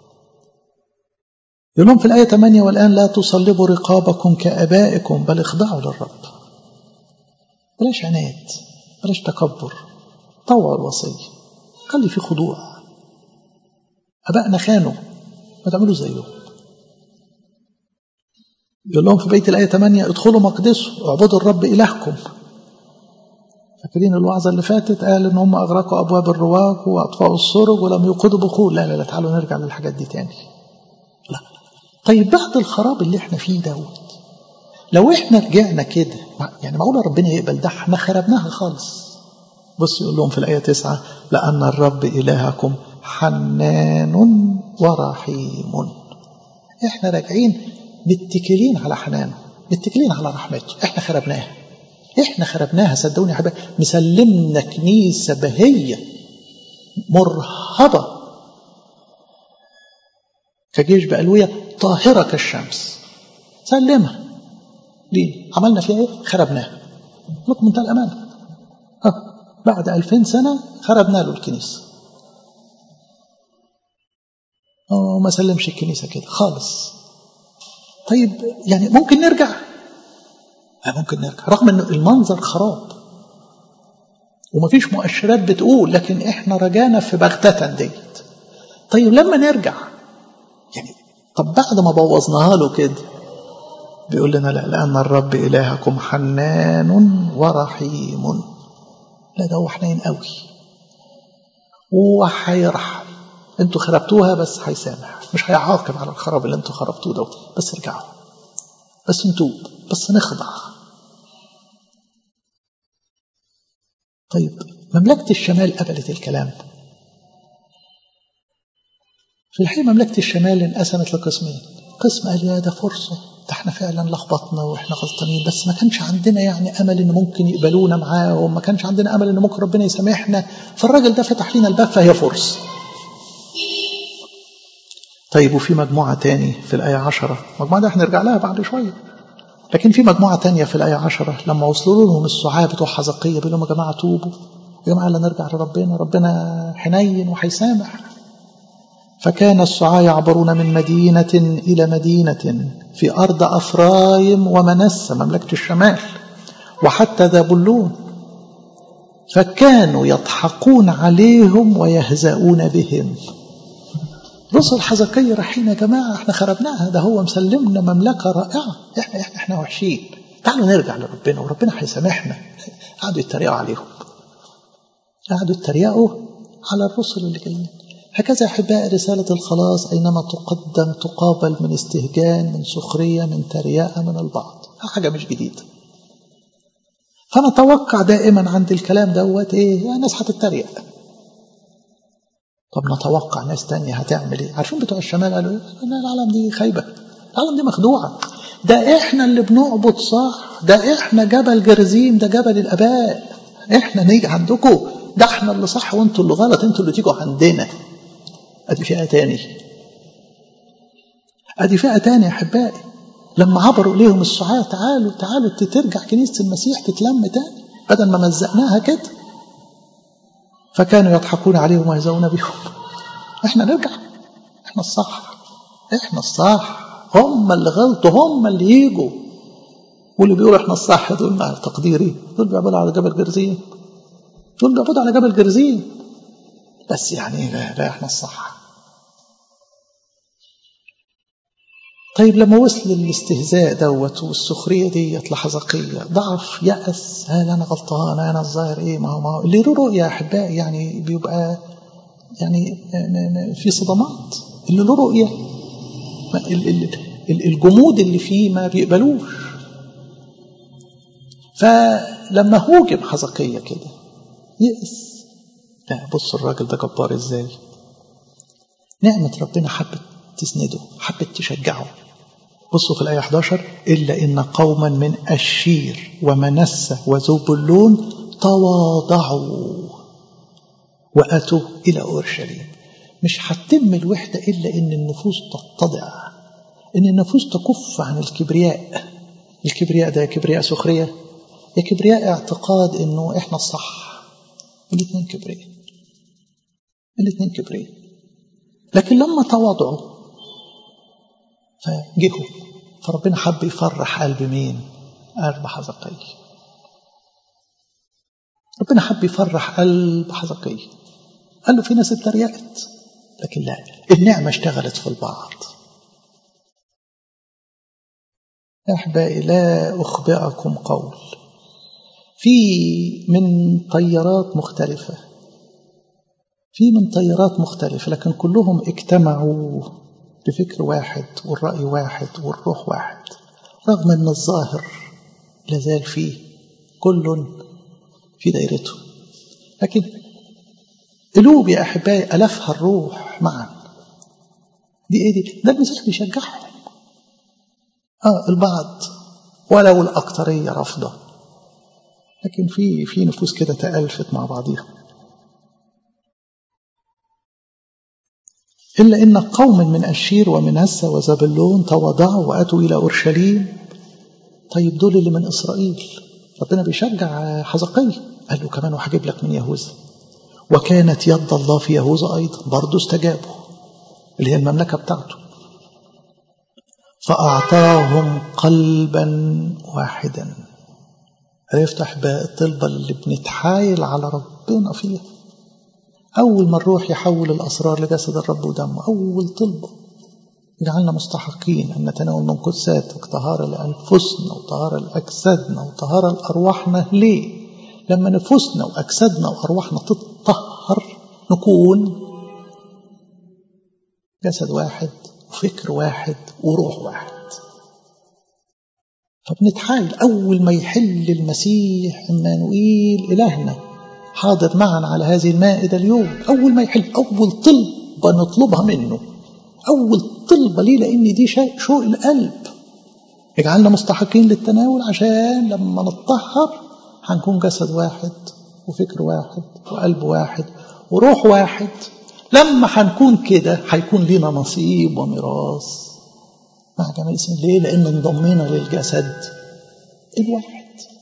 يقول لهم في الآية 8 والآن لا تصلبوا رقابكم كأبائكم بل اخضعوا للرب بلاش عناد بلاش تكبر طوعوا الوصية خلي في خضوع أبائنا خانوا ما تعملوا زيهم يقول لهم في بيت الآية 8 ادخلوا مقدسه اعبدوا الرب إلهكم فاكرين الوعظة اللي فاتت قال إن هم أغرقوا أبواب الرواق وأطفأوا السرج ولم يوقدوا بخور لا لا لا تعالوا نرجع للحاجات دي تاني لا طيب بعد الخراب اللي احنا فيه دوت لو احنا رجعنا كده يعني معقول ربنا يقبل ده احنا خربناها خالص بص يقول لهم في الآية تسعة لأن الرب إلهكم حنان ورحيم احنا راجعين متكلين على حنانه متكلين على رحمته احنا خربناها احنا خربناها صدقوني يا حبايبي مسلمنا كنيسة بهية مرهبة كجيش بألوية طاهرة كالشمس سلمها ليه عملنا فيها ايه خربناها لكم منتهى الأمانة ها بعد ألفين سنة خربنا له الكنيسة أوه ما سلمش الكنيسة كده خالص طيب يعني ممكن نرجع ممكن نرجع رغم ان المنظر خراب ومفيش مؤشرات بتقول لكن احنا رجعنا في بغتة ديت طيب لما نرجع يعني طب بعد ما بوظناها له كده بيقول لنا لا لأن الرب إلهكم حنان ورحيم لا ده هو حنين قوي وهيرحم انتوا خربتوها بس هيسامح مش هيعاقب على الخراب اللي انتوا خربتوه ده بس ارجعوا بس نتوب بس نخضع طيب مملكة الشمال قبلت الكلام في الحقيقة مملكة الشمال انقسمت لقسمين قسم قال يا ده فرصة ده احنا فعلا لخبطنا واحنا غلطانين بس ما كانش عندنا يعني امل ان ممكن يقبلونا معاه وما كانش عندنا امل ان ممكن ربنا يسامحنا فالراجل ده فتح لنا الباب فهي فرصة طيب وفي مجموعة تاني في الآية عشرة المجموعة دي هنرجع لها بعد شوية لكن في مجموعة تانية في الآية عشرة لما وصلوا لهم السعاة بتوع حزقية بيقول لهم يا جماعة توبوا يا جماعة لا نرجع لربنا ربنا حنين وهيسامح فكان السعاة يعبرون من مدينة إلى مدينة في أرض أفرايم ومنسة مملكة الشمال وحتى ذابلون فكانوا يضحكون عليهم ويهزؤون بهم رسل حزقية رايحين يا جماعة احنا خربناها ده هو مسلمنا مملكة رائعة احنا احنا احنا وحشين تعالوا نرجع لربنا وربنا هيسامحنا قعدوا يتريقوا عليهم قعدوا يتريقوا على الرسل اللي جايين هكذا أحباء رسالة الخلاص أينما تقدم تقابل من استهجان من سخرية من ترياء من البعض حاجة مش جديدة فنتوقع دائما عند الكلام دوت ايه الناس هتتريق طب نتوقع ناس تانية هتعمل ايه عارفين بتوع الشمال قالوا ايه العالم دي خايبة العالم دي مخدوعة ده احنا اللي بنعبد صح ده احنا جبل جرزيم ده جبل الاباء احنا نيجي عندكم ده احنا اللي صح وانتوا اللي غلط انتوا اللي تيجوا عندنا ادي فئة تاني ادي فئة تاني يا احبائي لما عبروا اليهم السعاة تعالوا تعالوا ترجع كنيسة المسيح تتلم تاني بدل ما مزقناها كده فكانوا يضحكون عليهم ويهزؤون بهم احنا نرجع احنا الصح احنا الصح هم اللي غلطوا هم اللي يجوا واللي بيقولوا احنا الصح دول مع تقديري دول بيعبدوا على جبل جرزين دول بيعبدوا على جبل جرزين بس يعني لا, لا احنا الصح طيب لما وصل الاستهزاء دوت والسخرية ديت لحظقية ضعف يأس هل أنا غلطان أنا الظاهر إيه ما هو ما هو اللي له رؤية يا أحبائي يعني بيبقى يعني في صدمات اللي له رؤية الجمود اللي فيه ما بيقبلوش فلما هوجم حزقية كده يأس لا بص الراجل ده جبار ازاي نعمة ربنا حبت تسنده حبت تشجعه بصوا في الآية 11 إلا إن قوما من أشير ومنسة وزبلون تواضعوا وأتوا إلى أورشليم مش هتتم الوحدة إلا إن النفوس تتضع إن النفوس تكف عن الكبرياء الكبرياء ده كبرياء سخرية يا كبرياء اعتقاد إنه إحنا الصح الاثنين كبرياء الاثنين كبرياء لكن لما تواضعوا فجهوا فربنا حب يفرح قلب مين قلب حزقي ربنا حب يفرح قلب حزقي قال له في ناس اتريقت لكن لا النعمة اشتغلت في البعض يا أحبائي لا أخبئكم قول في من طيارات مختلفة في من طيارات مختلفة لكن كلهم اجتمعوا بفكر واحد والرأي واحد والروح واحد رغم أن الظاهر لازال فيه كل في دايرته لكن قلوب يا أحبائي ألفها الروح معا دي إيه دي؟ ده المسيح بيشجعهم آه البعض ولو الأكثرية رافضة لكن في في نفوس كده تألفت مع بعضيها إلا إن قوم من أشير ومنسى وزبلون تواضعوا وأتوا إلى أورشليم طيب دول اللي من إسرائيل ربنا بيشجع حزقي قال له كمان وهجيب لك من يهوذا وكانت يد الله في يهوذا أيضا برضه استجابوا اللي هي المملكة بتاعته فأعطاهم قلبا واحدا هيفتح بقى الطلبة اللي بنتحايل على ربنا فيها أول ما الروح يحول الأسرار لجسد الرب ودمه أول طلبة جعلنا مستحقين أن نتناول من قدساتك طهارة لأنفسنا وطهارة لأجسادنا وطهارة لأرواحنا ليه؟ لما نفوسنا وأجسادنا وأرواحنا تتطهر نكون جسد واحد وفكر واحد وروح واحد فبنتحايل أول ما يحل المسيح إمانوئيل إلهنا حاضر معنا على هذه المائدة اليوم أول ما يحل أول طلبة نطلبها منه أول طلبة ليه لأن دي شيء شوق القلب اجعلنا مستحقين للتناول عشان لما نتطهر هنكون جسد واحد وفكر واحد وقلب واحد وروح واحد لما هنكون كده هيكون لنا نصيب وميراث مع جمال اسم ليه لأن انضمينا للجسد الواحد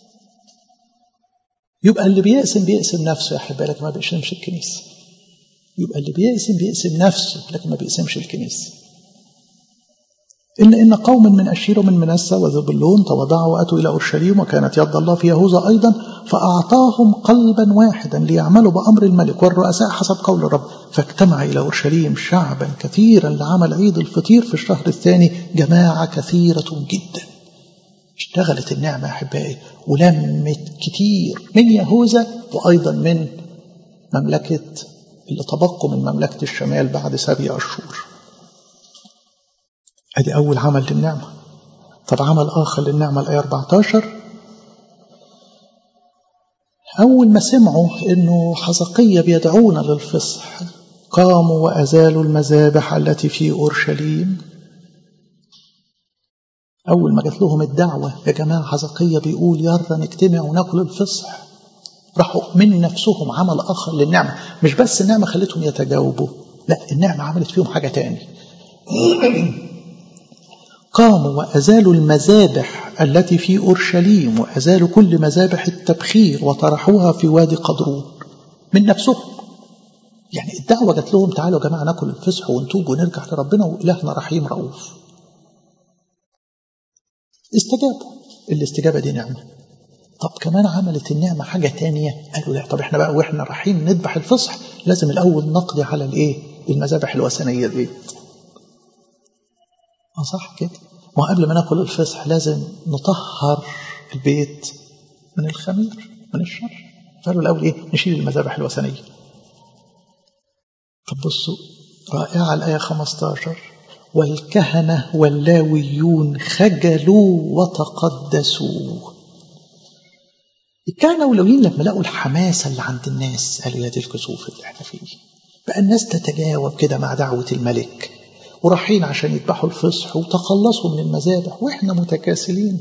يبقى اللي بيقسم بيقسم نفسه يا أحبائي لكن ما بيقسمش الكنيسة يبقى اللي بيقسم بيقسم نفسه لكن ما بيقسمش الكنيسة إلا إن قوم من أشير ومن منسى وذبلون تواضعوا وأتوا إلى أورشليم وكانت يد الله في يهوذا أيضا فأعطاهم قلبا واحدا ليعملوا بأمر الملك والرؤساء حسب قول الرب فاجتمع إلى أورشليم شعبا كثيرا لعمل عيد الفطير في الشهر الثاني جماعة كثيرة جدا اشتغلت النعمة يا أحبائي ولمت كتير من يهوذا وأيضا من مملكة اللي تبقوا من مملكة الشمال بعد سبع أشهر أدي أول عمل للنعمة طب عمل آخر للنعمة الآية 14 أول ما سمعوا إنه حزقية بيدعونا للفصح قاموا وأزالوا المذابح التي في أورشليم أول ما جات لهم الدعوة يا جماعة حزقية بيقول يلا نجتمع وناكل الفصح راحوا من نفسهم عمل آخر للنعمة مش بس النعمة خلتهم يتجاوبوا لا النعمة عملت فيهم حاجة تاني قاموا وأزالوا المذابح التي في أورشليم وأزالوا كل مذابح التبخير وطرحوها في وادي قدرون من نفسهم يعني الدعوة جات لهم تعالوا يا جماعة ناكل الفصح ونتوب ونرجع لربنا وإلهنا رحيم رؤوف استجابوا الاستجابة دي نعمة طب كمان عملت النعمة حاجة تانية قالوا لا طب احنا بقى واحنا رايحين نذبح الفصح لازم الأول نقضي على الايه المذابح الوثنية دي اه صح كده ما قبل ما ناكل الفصح لازم نطهر البيت من الخمير من الشر قالوا الأول ايه نشيل المذابح الوثنية طب بصوا رائعة الآية 15 والكهنة واللاويون خجلوا وتقدسوا الكهنة واللاويين لما لقوا الحماسة اللي عند الناس قالوا يا دي الكسوف اللي احنا فيه بقى الناس تتجاوب كده مع دعوة الملك ورايحين عشان يذبحوا الفصح وتخلصوا من المذابح واحنا متكاسلين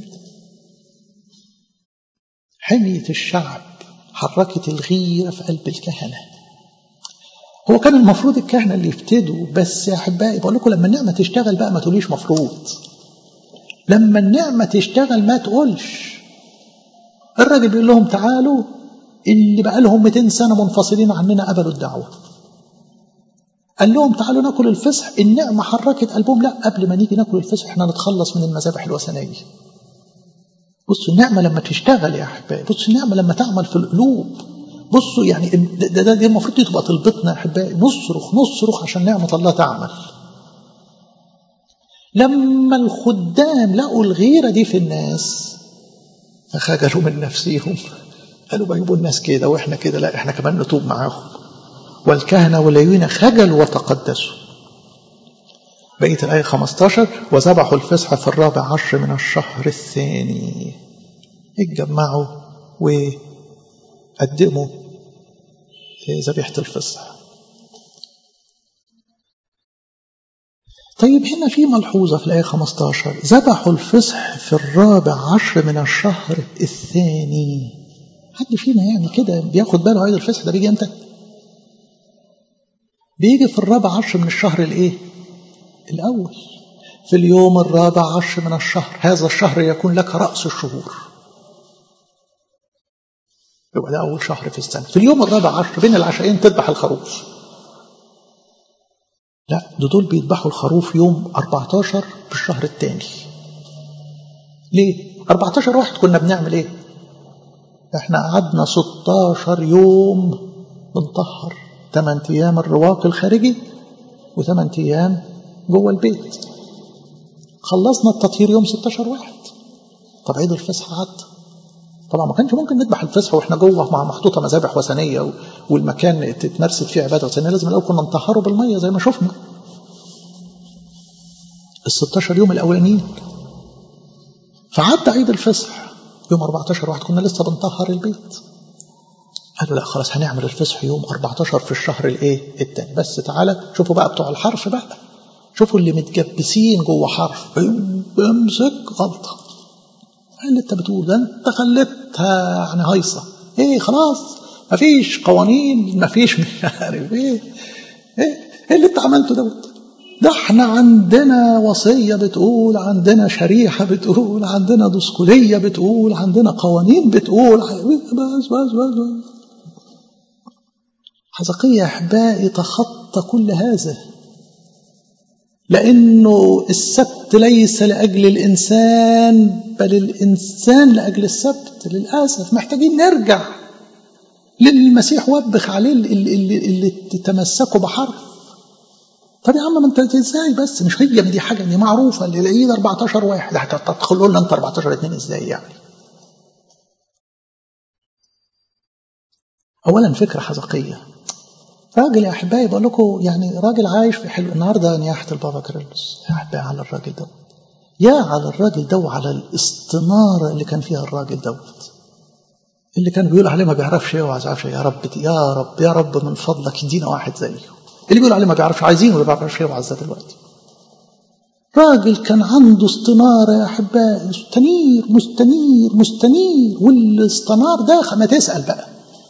حمية الشعب حركت الغيرة في قلب الكهنة هو كان المفروض الكهنة اللي يفتدوا بس يا أحبائي بقول لكم لما النعمة تشتغل بقى ما تقوليش مفروض لما النعمة تشتغل ما تقولش الراجل بيقول لهم تعالوا اللي بقى لهم 200 سنة منفصلين عننا قبلوا الدعوة قال لهم تعالوا ناكل الفصح النعمة حركت قلبهم لا قبل ما نيجي ناكل الفصح احنا نتخلص من المذابح الوثنية بصوا النعمة لما تشتغل يا أحبائي بصوا النعمة لما تعمل في القلوب بصوا يعني ده, ده دي المفروض تبقى طلبتنا يا احبائي نصرخ نصرخ عشان نعمه الله تعمل لما الخدام لقوا الغيره دي في الناس فخجلوا من نفسهم قالوا بيجيبوا الناس كده واحنا كده لا احنا كمان نتوب معاهم والكهنه واللاويين خجلوا وتقدسوا بقيه الايه 15 وذبحوا الفصح في الرابع عشر من الشهر الثاني اتجمعوا وقدموا ذبيحة الفصح طيب هنا في ملحوظة في الآية 15 ذبحوا الفصح في الرابع عشر من الشهر الثاني حد فينا يعني كده بياخد باله عيد الفصح ده بيجي امتى؟ بيجي في الرابع عشر من الشهر الايه؟ الأول في اليوم الرابع عشر من الشهر هذا الشهر يكون لك رأس الشهور يبقى ده أول شهر في السنة في اليوم الرابع عشر بين العشاءين تذبح الخروف لا ده دول بيذبحوا الخروف يوم 14 في الشهر الثاني ليه 14 واحد كنا بنعمل ايه احنا قعدنا 16 يوم بنطهر 8 ايام الرواق الخارجي و8 ايام جوه البيت خلصنا التطهير يوم 16 واحد طب عيد الفصح عدى طبعا ما كانش ممكن نذبح الفصح واحنا جوه مع محطوطه مذابح وثنيه والمكان تتمارست فيه عباده وثنيه لازم الاول كنا نطهره بالميه زي ما شفنا. ال 16 يوم الاولانيين فعدى عيد الفصح يوم 14 واحد كنا لسه بنطهر البيت. قالوا لا خلاص هنعمل الفصح يوم 14 في الشهر الايه؟ الثاني بس تعالى شوفوا بقى بتوع الحرف بقى شوفوا اللي متجبسين جوه حرف امسك غلطه اللي انت بتقول ده انت خليتها يعني هيصه ايه خلاص مفيش قوانين مفيش مش عارف ايه ايه ايه اللي انت عملته دوت ده احنا عندنا وصيه بتقول عندنا شريحه بتقول عندنا دسكوليه بتقول عندنا قوانين بتقول بس بس بس حزقية أحبائي تخطى كل هذا لأنه السبت ليس لأجل الإنسان بل الإنسان لأجل السبت للأسف محتاجين نرجع للمسيح وبخ عليه اللي, اللي, اللي تتمسكوا بحرف طب يا عم ما انت ازاي بس مش هي دي حاجه دي معروفه العيد 14 واحد هتدخلوا لنا انت 14 اثنين ازاي يعني اولا فكره حزقيه راجل يا احبائي بقول لكم يعني راجل عايش في حلو النهارده نياحه البابا كيرلس يا احبائي على الراجل ده يا على الراجل ده وعلى الاستنارة اللي كان فيها الراجل دوت اللي كان بيقول عليه ما بيعرفش ايه وما بيعرفش يا رب يا رب يا رب من فضلك ادينا واحد زيه اللي بيقول عليه ما بيعرفش عايزينه ولا بيعرفش ايه وعزة دلوقتي راجل كان عنده استنارة يا أحبائي مستنير مستنير مستنير والاستنار ده ما تسأل بقى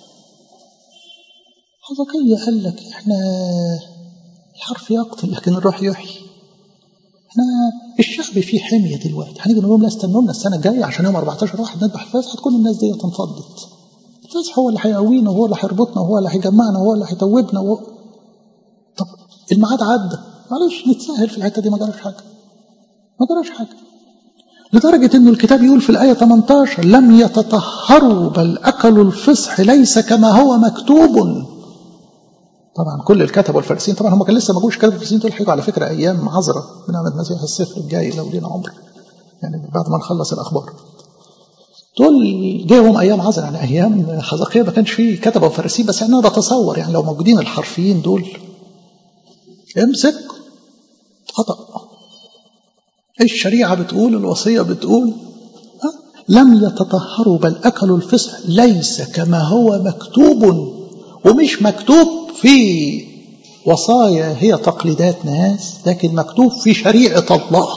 حضقية قال لك احنا الحرف يقتل لكن الروح يحيي احنا الشعب فيه حمية دلوقتي هنيجي نقول لهم لا استنوا لنا السنة الجاية عشان يوم 14 واحد نذبح الفاتح هتكون الناس دي انفضت الفاتح هو اللي هيقوينا وهو اللي هيربطنا وهو اللي هيجمعنا وهو اللي هيتوبنا وهو... طب الميعاد عدى معلش نتساهل في الحتة دي ما جراش حاجة ما جراش حاجة لدرجة أن الكتاب يقول في الآية 18 لم يتطهروا بل أكلوا الفصح ليس كما هو مكتوب طبعا كل الكتب والفارسيين طبعا هم كان لسه ما جوش كتب الفارسيين دول هيجوا على فكره ايام عذراء بنعمه المسيح الصفر الجاي لو لينا عمر يعني بعد ما نخلص الاخبار دول جاهم ايام عذراء يعني ايام حزقية ما كانش فيه كتبه وفارسيين بس يعني انا بتصور يعني لو موجودين الحرفيين دول امسك خطا الشريعه بتقول الوصيه بتقول لم يتطهروا بل اكلوا الفصح ليس كما هو مكتوب ومش مكتوب في وصايا هي تقليدات ناس لكن مكتوب في شريعة الله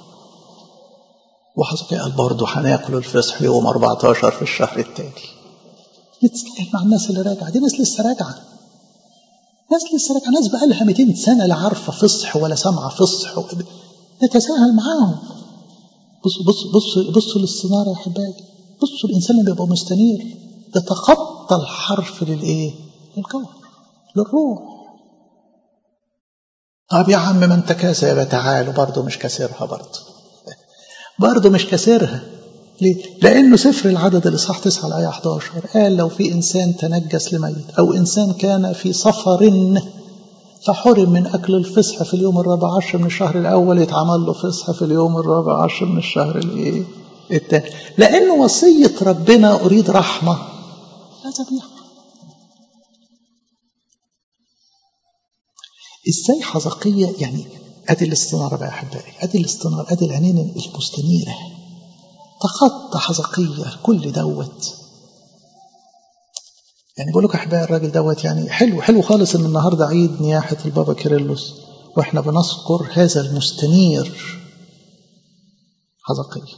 وحسب قال برضه هناكل الفصح يوم 14 في الشهر التالي نتسأل مع الناس اللي راجعة دي ناس لسه راجعة ناس لسه راجعة ناس بقى لها 200 سنة لا عارفة فصح ولا سامعة فصح نتساهل معاهم بصوا بصوا بصوا بصوا للصنارة يا حبايبي بصوا الإنسان اللي بيبقى مستنير يتخطى الحرف للإيه؟ للجوهر للروح طب يا عم ما انت كاسر تعال برضه مش كاسرها برضه برضه مش كاسرها ليه؟ لأنه سفر العدد الإصحاح 9 الآية 11 قال لو في إنسان تنجس لميت أو إنسان كان في سفر فحرم من أكل الفصح في اليوم الرابع عشر من الشهر الأول يتعمل له فصح في اليوم الرابع عشر من الشهر الإيه؟ الثاني لأن وصية ربنا أريد رحمة لا ذبيحة ازاي حزقية يعني ادي الاستنارة بقى يا احبائي ادي الاستنارة ادي العينين المستنيرة تخطى حزقية كل دوت يعني بقول لك احبائي الراجل دوت يعني حلو حلو خالص ان النهارده عيد نياحة البابا كيرلس واحنا بنذكر هذا المستنير حزقية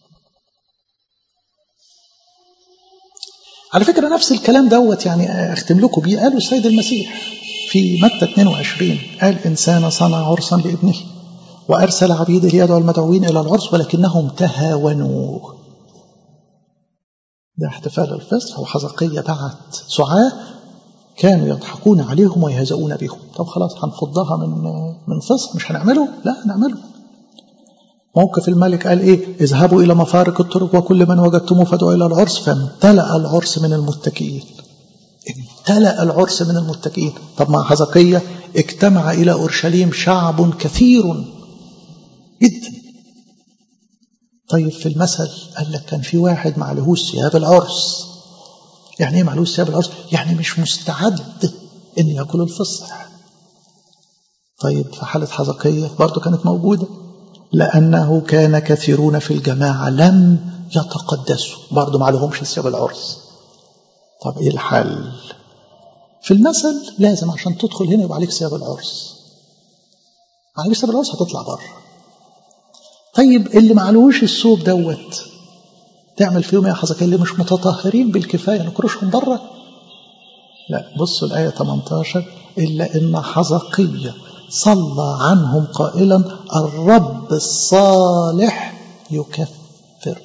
على فكرة نفس الكلام دوت يعني اختم لكم بيه قاله السيد المسيح في متى 22 قال إنسان صنع عرسا لابنه وأرسل عبيده ليدعو المدعوين إلى العرس ولكنهم تهاونوا ده احتفال الفصح وحزقية بعت سعاة كانوا يضحكون عليهم ويهزؤون بهم طب خلاص هنفضها من من فصح مش هنعمله لا نعمله موقف الملك قال ايه اذهبوا الى مفارق الطرق وكل من وجدتموه فادعوا الى العرس فامتلأ العرس من المتكئين امتلأ العرس من المتكئين طب مع حزقية اجتمع إلى أورشليم شعب كثير جدا طيب في المثل قال لك كان في واحد معلهوش ثياب العرس يعني ايه معلهوش ثياب العرس يعني مش مستعد ان ياكل الفصح طيب في حالة حزقية برضه كانت موجودة لأنه كان كثيرون في الجماعة لم يتقدسوا برضه معلهمش ثياب العرس طب ايه الحل في المثل لازم عشان تدخل هنا يبقى عليك ثياب العرس عليك ثياب العرس هتطلع بره طيب اللي معلوش الثوب دوت تعمل فيهم يا حزقية اللي مش متطهرين بالكفايه نكرشهم بره لا بصوا الايه 18 الا ان حزقية صلى عنهم قائلا الرب الصالح يكفر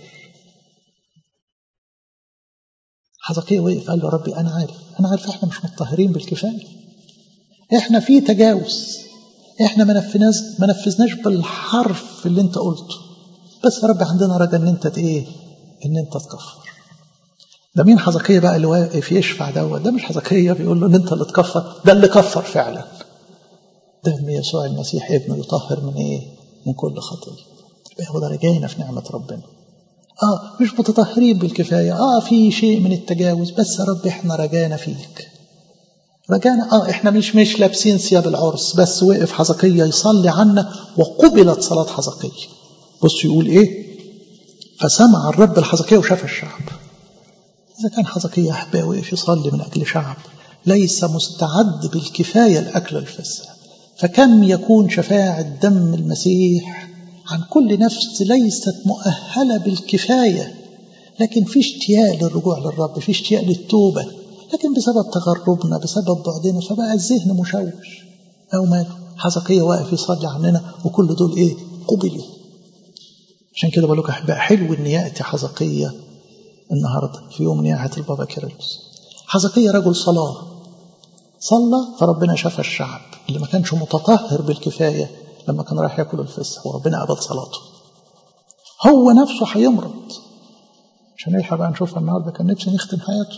حزقية وقف قال له ربي أنا عارف أنا عارف إحنا مش متطهرين بالكفاية إحنا في تجاوز إحنا ما نفذناش ما نفذناش بالحرف اللي أنت قلته بس يا رب عندنا رجاء إن أنت إيه إن أنت تكفر ده مين حزقية بقى اللي واقف يشفع دوت ده مش حزقية بيقول له إن أنت اللي تكفر ده اللي كفر فعلا دم يسوع المسيح ابنه يطهر من إيه من كل خطية يبقى هو ده رجعنا في نعمة ربنا آه مش متطهرين بالكفاية آه في شيء من التجاوز بس يا رب إحنا رجانا فيك رجانا آه إحنا مش مش لابسين ثياب العرس بس وقف حزقية يصلي عنا وقبلت صلاة حزقية بص يقول ايه فسمع الرب الحزقية وشاف الشعب إذا كان حزقية أحبائي وقف يصلي من أجل شعب ليس مستعد بالكفاية لأكل الفسح فكم يكون شفاعة دم المسيح عن كل نفس ليست مؤهلة بالكفاية لكن في اشتياق للرجوع للرب في اشتياق للتوبة لكن بسبب تغربنا بسبب بعدنا فبقى الذهن مشوش أو ماله حزقية واقف يصلي عننا وكل دول إيه قبلوا عشان كده بقول لكم أحباء حلو إن يأتي حزقية النهارده في يوم نياحة البابا كيرلس حزقية رجل صلاة صلى فربنا شفى الشعب اللي ما كانش متطهر بالكفاية لما كان رايح ياكل الفسح وربنا قبل صلاته هو نفسه هيمرض عشان نلحق بقى نشوفها النهارده كان نفسي نختم حياته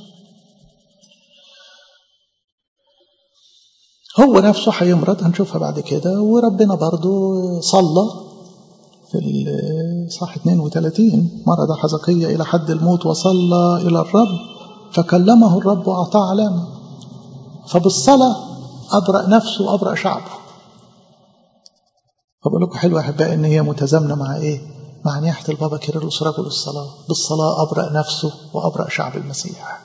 هو نفسه هيمرض هنشوفها بعد كده وربنا برضه صلى في الصح 32 مرض حزقية إلى حد الموت وصلى إلى الرب فكلمه الرب وأعطاه علامة فبالصلاة أبرأ نفسه وأبرأ شعبه فبقول لكم حلوة أحبائي إن هي متزامنة مع إيه؟ مع نياحة البابا كيرلس رجل الصلاة بالصلاة أبرأ نفسه وأبرأ شعب المسيح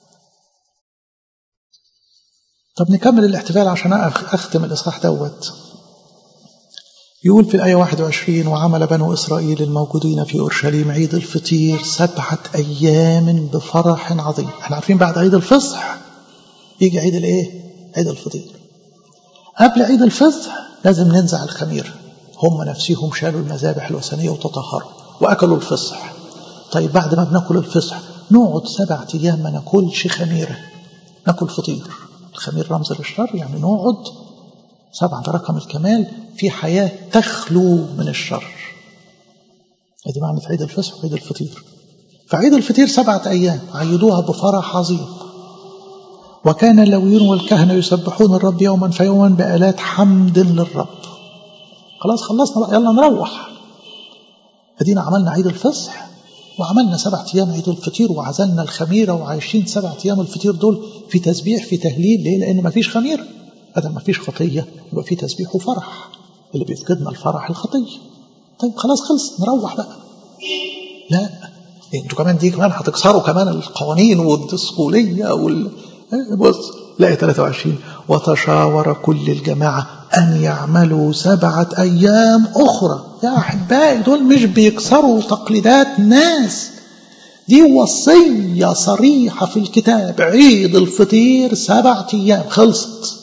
طب نكمل الاحتفال عشان أختم الإصحاح دوت يقول في الآية 21 وعمل بنو إسرائيل الموجودين في أورشليم عيد الفطير سبعة أيام بفرح عظيم احنا عارفين بعد عيد الفصح يجي عيد الايه عيد الفطير قبل عيد الفصح لازم ننزع الخمير هم نفسهم شالوا المذابح الوثنية وتطهروا وأكلوا الفصح طيب بعد ما بناكل الفصح نقعد سبعة أيام ما ناكلش خميرة ناكل فطير الخمير رمز للشر يعني نقعد سبعة ده رقم الكمال في حياة تخلو من الشر ادي معنى عيد الفصح وعيد الفطير فعيد الفطير سبعة أيام عيدوها بفرح عظيم وكان اللويون والكهنة يسبحون الرب يوما فيوما بآلات حمد للرب خلاص خلصنا بقى يلا نروح ادينا عملنا عيد الفصح وعملنا سبعة أيام عيد الفطير وعزلنا الخميرة وعايشين سبعة أيام الفطير دول في تسبيح في تهليل ليه؟ لأن ما فيش خميرة أدم ما فيش خطية يبقى في تسبيح وفرح اللي بيفقدنا الفرح الخطية طيب خلاص خلص نروح بقى لا انتوا كمان دي كمان هتكسروا كمان القوانين والدسقولية وال بص لاقي 23 وتشاور كل الجماعة أن يعملوا سبعة أيام أخرى يا أحبائي دول مش بيكسروا تقليدات ناس دي وصية صريحة في الكتاب عيد الفطير سبعة أيام خلصت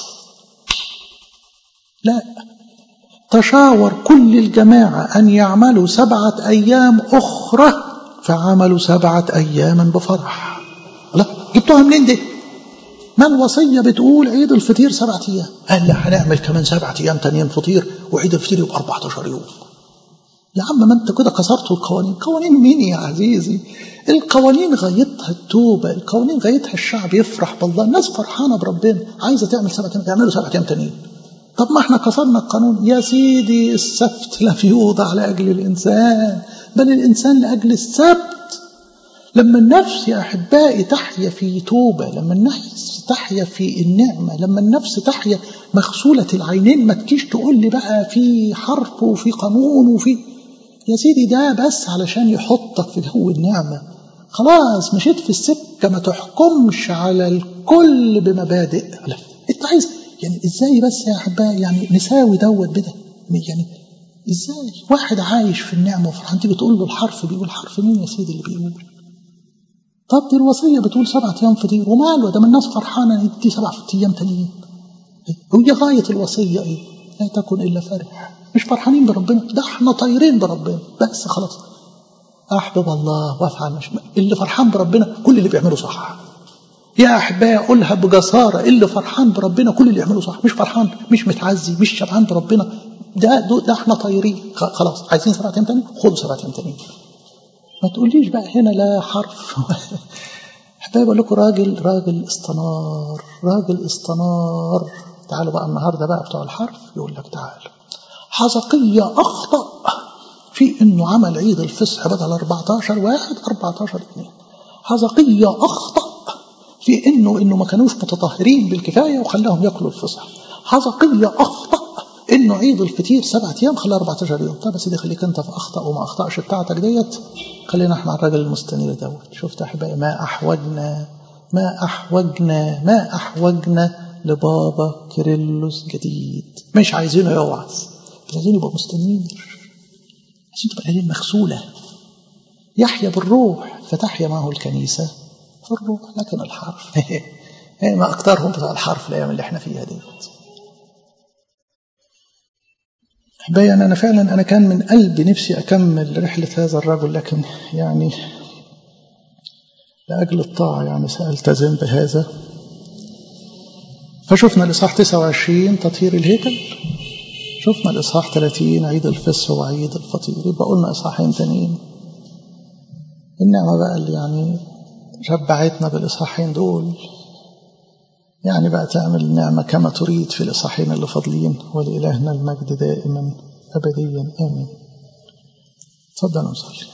لا تشاور كل الجماعة أن يعملوا سبعة أيام أخرى فعملوا سبعة أيام بفرح لا جبتوها منين دي ما الوصية بتقول عيد الفطير سبعة أيام قال لا هنعمل كمان سبعة أيام تانيين فطير وعيد الفطير يبقى 14 يوم يا عم ما انت كده كسرت القوانين قوانين مين يا عزيزي القوانين غايتها التوبة القوانين غايتها الشعب يفرح بالله الناس فرحانة بربنا عايزة تعمل سبعة أيام تعملوا سبعة أيام تانيين طب ما احنا كسرنا القانون يا سيدي السبت لم يوضع لأجل الإنسان بل الإنسان لأجل السبت لما النفس يا أحبائي تحيا في توبة لما النفس تحيا في النعمة لما النفس تحيا مغسولة العينين ما تجيش تقول لي بقى في حرف وفي قانون وفي يا سيدي ده بس علشان يحطك في جو النعمة خلاص مشيت في السكة ما تحكمش على الكل بمبادئ لا انت عايز يعني ازاي بس يا احبائي يعني نساوي دوت بده يعني ازاي واحد عايش في النعمه وفرحان تيجي تقول له الحرف بيقول حرف مين يا سيدي اللي بيقول طب دي الوصيه بتقول سبعة ايام فطير وماله ده من الناس فرحانه ندي سبع ايام تانيين وهي غايه الوصيه ايه؟ لا تكن الا فرح مش فرحانين بربنا ده احنا طايرين بربنا بس خلاص احبب الله وافعل مش اللي فرحان بربنا كل اللي بيعمله صح يا احبائي اقولها بجساره اللي فرحان بربنا كل اللي يعمله صح مش فرحان مش متعزي مش شبعان بربنا ده ده, ده احنا طايرين خلاص عايزين سبعة ايام تاني خدوا سبعة ايام تاني ما تقوليش بقى هنا لا حرف احبائي بقول لكم راجل راجل استنار راجل استنار تعالوا بقى النهارده بقى بتوع الحرف يقول لك تعال حزقية أخطأ في إنه عمل عيد الفصح بدل 14 واحد 14 اثنين حزقية أخطأ في إنه إنه ما كانوش متطهرين بالكفاية وخلاهم ياكلوا الفصح حزقية أخطأ انه عيد الفطير سبعة ايام خليها 14 يوم طب يا سيدي خليك انت في اخطا وما اخطاش بتاعتك ديت خلينا احنا مع الراجل المستنير دوت شفت احبائي ما احوجنا ما احوجنا ما احوجنا لبابا كيرلس جديد مش عايزينه يوعظ عايزينه يبقى مستنير عشان تبقى العيلين مغسوله يحيا بالروح فتحيا معه الكنيسه في الروح لكن الحرف ما اكثرهم بتاع الحرف الايام اللي احنا فيها ديت احبائي انا فعلا انا كان من قلبي نفسي اكمل رحله هذا الرجل لكن يعني لاجل الطاعه يعني سالتزم بهذا فشفنا الاصحاح 29 تطهير الهيكل شفنا الاصحاح 30 عيد الفصح وعيد الفطير يبقى قلنا اصحاحين تانيين النعمه بقى اللي يعني شبعتنا بالاصحاحين دول يعني بقى تعمل النعمة كما تريد في الإصحاحين اللي فاضلين ولإلهنا المجد دائما أبديا آمين تفضل نصلي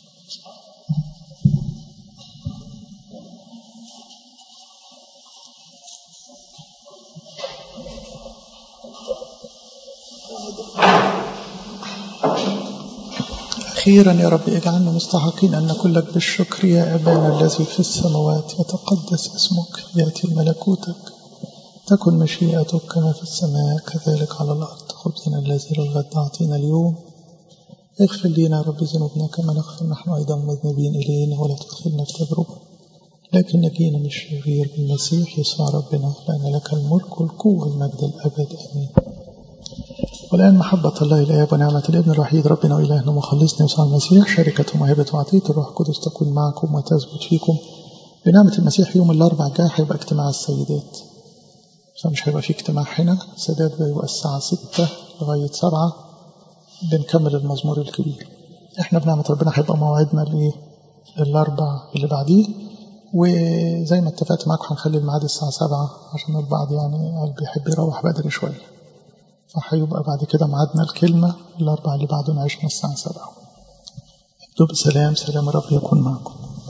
أخيرا يا رب اجعلنا مستحقين أن نقول لك بالشكر يا أبانا الذي في السماوات يتقدس اسمك يأتي ملكوتك تكن مشيئتك كما في السماء كذلك على الأرض خبزنا الذي للغد أعطينا اليوم اغفر لنا يا رب ذنوبنا كما نغفر نحن أيضا مذنبين إلينا ولا تدخلنا في تجربة لكن نجينا من الشرير بالمسيح يسوع ربنا لأن لك الملك والقوة والمجد الأبد آمين والآن محبة الله الآب ونعمة الابن الوحيد ربنا وإلهنا مخلصنا يسوع المسيح شركة ومهبة وعطية الروح القدس تكون معكم وتثبت فيكم بنعمة المسيح يوم الأربع الجاي هيبقى اجتماع السيدات فمش هيبقى في اجتماع هنا السيدات بيبقى الساعة ستة لغاية سبعة بنكمل المزمور الكبير احنا بنعمة ربنا هيبقى موعدنا لإيه الأربع اللي بعديه وزي ما اتفقت معاكم هنخلي الميعاد الساعة سبعة عشان البعض يعني قلبي يحب يروح بدري شوية فهيبقى بعد كده ميعادنا الكلمة الأربع اللي بعده نعيشنا الساعة سبعة اكتب سلام سلام رب يكون معكم